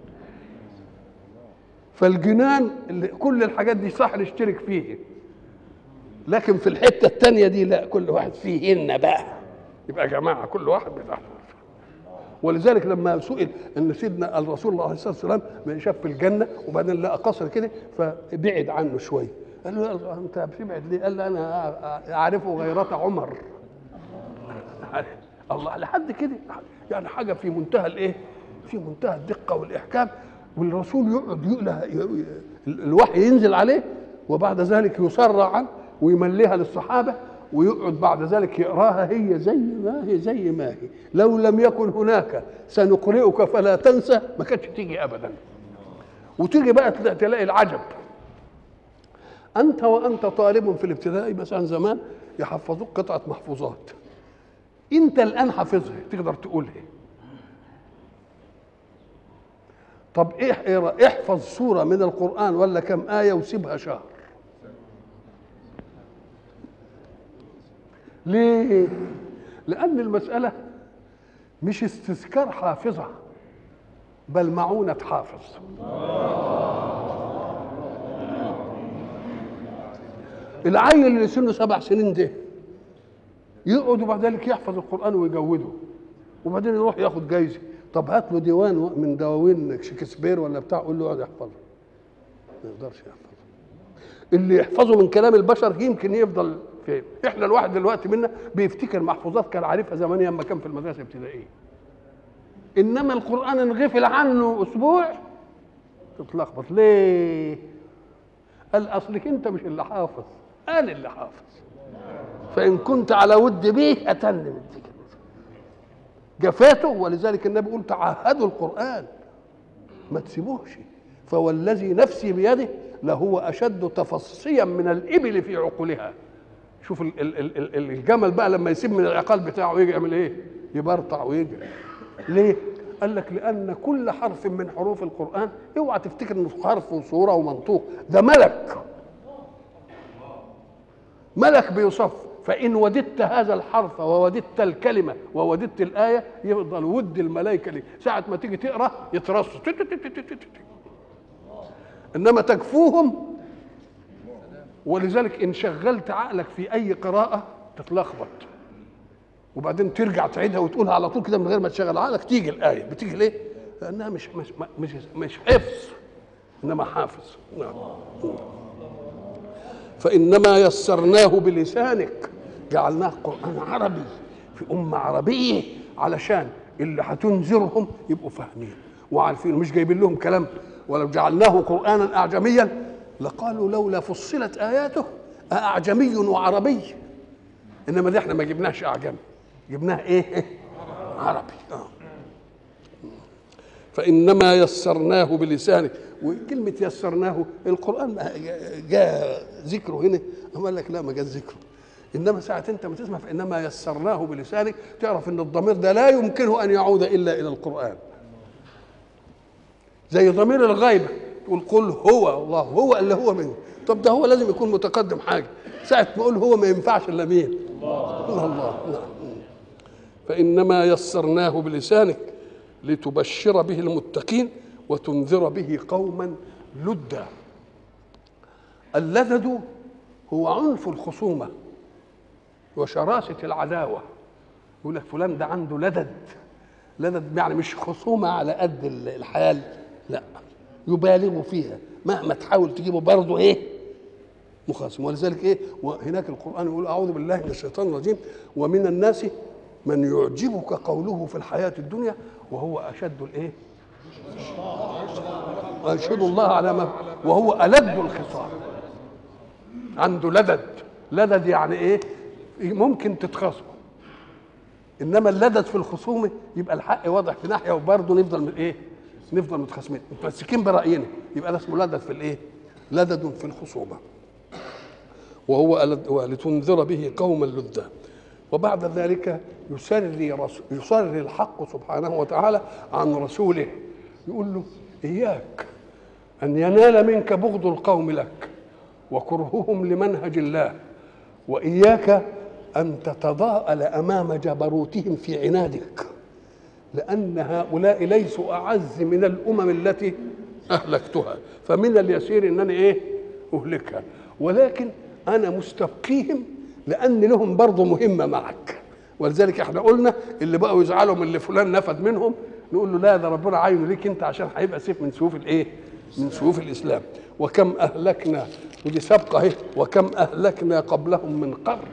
فالجنان اللي كل الحاجات دي صح نشترك فيه لكن في الحته الثانيه دي لا كل واحد فيهن بقى يبقى يا جماعه كل واحد بتاعته ولذلك لما سئل ان سيدنا الرسول الله عليه الصلاه والسلام ما شاف في الجنه وبعدين لقى قصر كده فبعد عنه شويه قال له انت بتبعد ليه؟ قال له انا اعرف غيرة عمر الله لحد كده يعني حاجه في منتهى الايه؟ في منتهى الدقه والاحكام والرسول يقعد يقلها الوحي ينزل عليه وبعد ذلك يسرع عنه ويمليها للصحابه ويقعد بعد ذلك يقراها هي زي ما هي زي ما هي لو لم يكن هناك سنقرئك فلا تنسى ما كانتش تيجي ابدا وتيجي بقى تلاقي العجب انت وانت طالب في الابتدائي مثلا زمان يحفظوك قطعه محفوظات انت الان حافظها تقدر تقولها طب ايه احفظ سوره من القران ولا كم ايه وسيبها شهر ليه لان المساله مش استذكار حافظه بل معونه حافظ العيل اللي سنه سبع سنين ده يقعد وبعد ذلك يحفظ القران ويجوده وبعدين يروح ياخد جايزه طب هات له ديوان من دواوين شكسبير ولا بتاع قول له اقعد يحفظه ما يقدرش يحفظه اللي يحفظه من كلام البشر يمكن يفضل فين احنا الواحد دلوقتي منا بيفتكر محفوظات كان عارفها زمان لما كان في المدرسه الابتدائيه انما القران انغفل عنه اسبوع تتلخبط ليه قال اصلك انت مش اللي حافظ انا اللي حافظ فان كنت على ود به اتن من ذكر جفاته ولذلك النبي يقول تعهدوا القران ما تسيبوهش فوالذي نفسي بيده لهو اشد تفصيا من الابل في عقولها شوف ال- ال- ال- ال- الجمل بقى لما يسيب من العقال بتاعه يجي يعمل ايه يبرطع ويجري ليه قال لك لان كل حرف من حروف القران اوعى تفتكر انه حرف وصوره ومنطوق ده ملك ملك بيصف فإن وددت هذا الحرف ووددت الكلمة ووددت الآية يفضل ود الملائكة ليه ساعة ما تيجي تقرأ يترصوا تت- تت- تت- تت- تت. إنما تكفوهم ولذلك إن شغلت عقلك في أي قراءة تتلخبط وبعدين ترجع تعيدها وتقولها على طول كده من غير ما تشغل عقلك تيجي الآية بتيجي ليه؟ لأنها مش مش مش مش حفظ إنما حافظ نعم فإنما يسرناه بلسانك جعلناه قرآن عربي في أمة عربية علشان اللي هتنذرهم يبقوا فاهمين وعارفين مش جايبين لهم كلام ولو جعلناه قرآنا أعجميا لقالوا لولا فصلت آياته أعجمي وعربي إنما ده احنا ما جبناش أعجمي جبناه إيه؟ عربي آه. فإنما يسرناه بلسانك وكلمة يسرناه القرآن ما جاء ذكره هنا أما قال لك لا ما جاء ذكره إنما ساعة أنت ما تسمع فإنما يسرناه بلسانك تعرف أن الضمير ده لا يمكنه أن يعود إلا إلى القرآن زي ضمير الغيبة تقول قل هو الله هو اللي هو منه طب ده هو لازم يكون متقدم حاجة ساعة ما أقول هو ما ينفعش إلا مين الله الله نعم فإنما يسرناه بلسانك لتبشر به المتقين وتنذر به قوما لدا اللذد هو عنف الخصومة وشراسة العداوة يقول لك فلان ده عنده لدد لدد يعني مش خصومة على قد الحال لا يبالغ فيها مهما تحاول تجيبه برضه ايه مخاصم ولذلك ايه وهناك القرآن يقول أعوذ بالله من الشيطان الرجيم ومن الناس من يعجبك قوله في الحياة الدنيا وهو أشد الإيه؟ وأشهد الله على ما وهو ألد الخصام عنده لدد لدد يعني إيه؟ ممكن تتخاصموا إنما اللدد في الخصومة يبقى الحق واضح في ناحية وبرضه نفضل من إيه؟ نفضل متخاصمين متمسكين برأينا يبقى ده اسمه لدد في الإيه؟ لدد في الخصومة وهو ألد ولتنذر به قوما لدا وبعد ذلك يسري رسول يسري الحق سبحانه وتعالى عن رسوله يقول له إياك أن ينال منك بغض القوم لك وكرههم لمنهج الله وإياك أن تتضاءل أمام جبروتهم في عنادك لأن هؤلاء ليسوا أعز من الأمم التي أهلكتها فمن اليسير أنني إيه أهلكها ولكن أنا مستبقيهم لان لهم برضه مهمه معك ولذلك احنا قلنا اللي بقوا يزعلوا من اللي فلان نفد منهم نقول له لا ده ربنا عاينه ليك انت عشان هيبقى سيف من سيوف الايه؟ من سيوف الاسلام وكم اهلكنا ودي سابقه اهي وكم اهلكنا قبلهم من قرن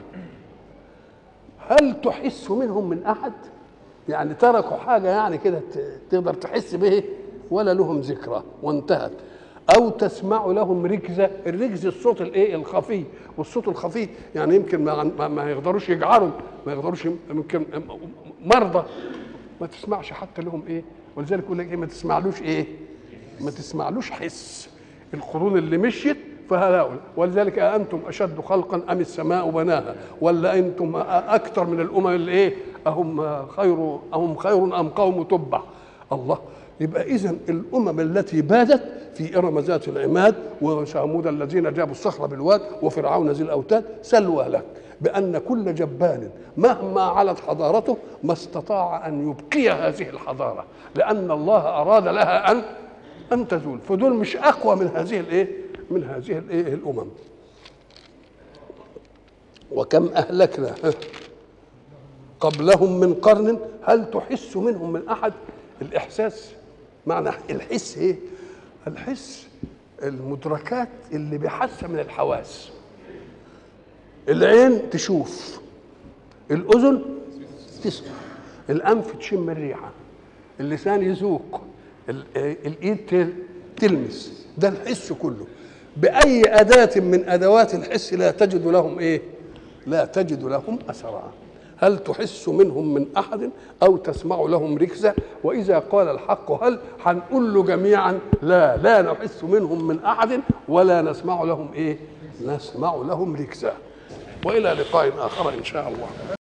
هل تحس منهم من احد؟ يعني تركوا حاجه يعني كده تقدر تحس به ولا لهم ذكرى وانتهت او تسمع لهم ركزه الركز الصوت الايه الخفي والصوت الخفي يعني يمكن ما, ما يقدروش يجعروا ما يقدروش يمكن مرضى ما تسمعش حتى لهم ايه ولذلك يقول لك ايه ما تسمعلوش ايه ما تسمعلوش حس القرون اللي مشيت فهؤلاء ولذلك أأنتم أشد خلقا أم السماء بناها ولا أنتم أكثر من الأمم اللي إيه أهم خير أهم خير أم قوم تبع الله يبقى اذا الامم التي بادت في ارم ذات العماد وثمود الذين جابوا الصخر بالواد وفرعون ذي الاوتاد سلوى لك بان كل جبان مهما علت حضارته ما استطاع ان يبقي هذه الحضاره لان الله اراد لها ان ان تزول فدول مش اقوى من هذه الايه من هذه الايه الامم وكم اهلكنا قبلهم من قرن هل تحس منهم من احد الاحساس معنى الحس ايه الحس المدركات اللي بحاسه من الحواس العين تشوف الاذن تسمع الانف تشم الريحه اللسان يذوق ال- الايد تل- تلمس ده الحس كله باي اداه من ادوات الحس لا تجد لهم ايه لا تجد لهم اثرا هل تحس منهم من احد او تسمع لهم ركزه واذا قال الحق هل هنقول له جميعا لا لا نحس منهم من احد ولا نسمع لهم ايه نسمع لهم ركزه والى لقاء اخر ان شاء الله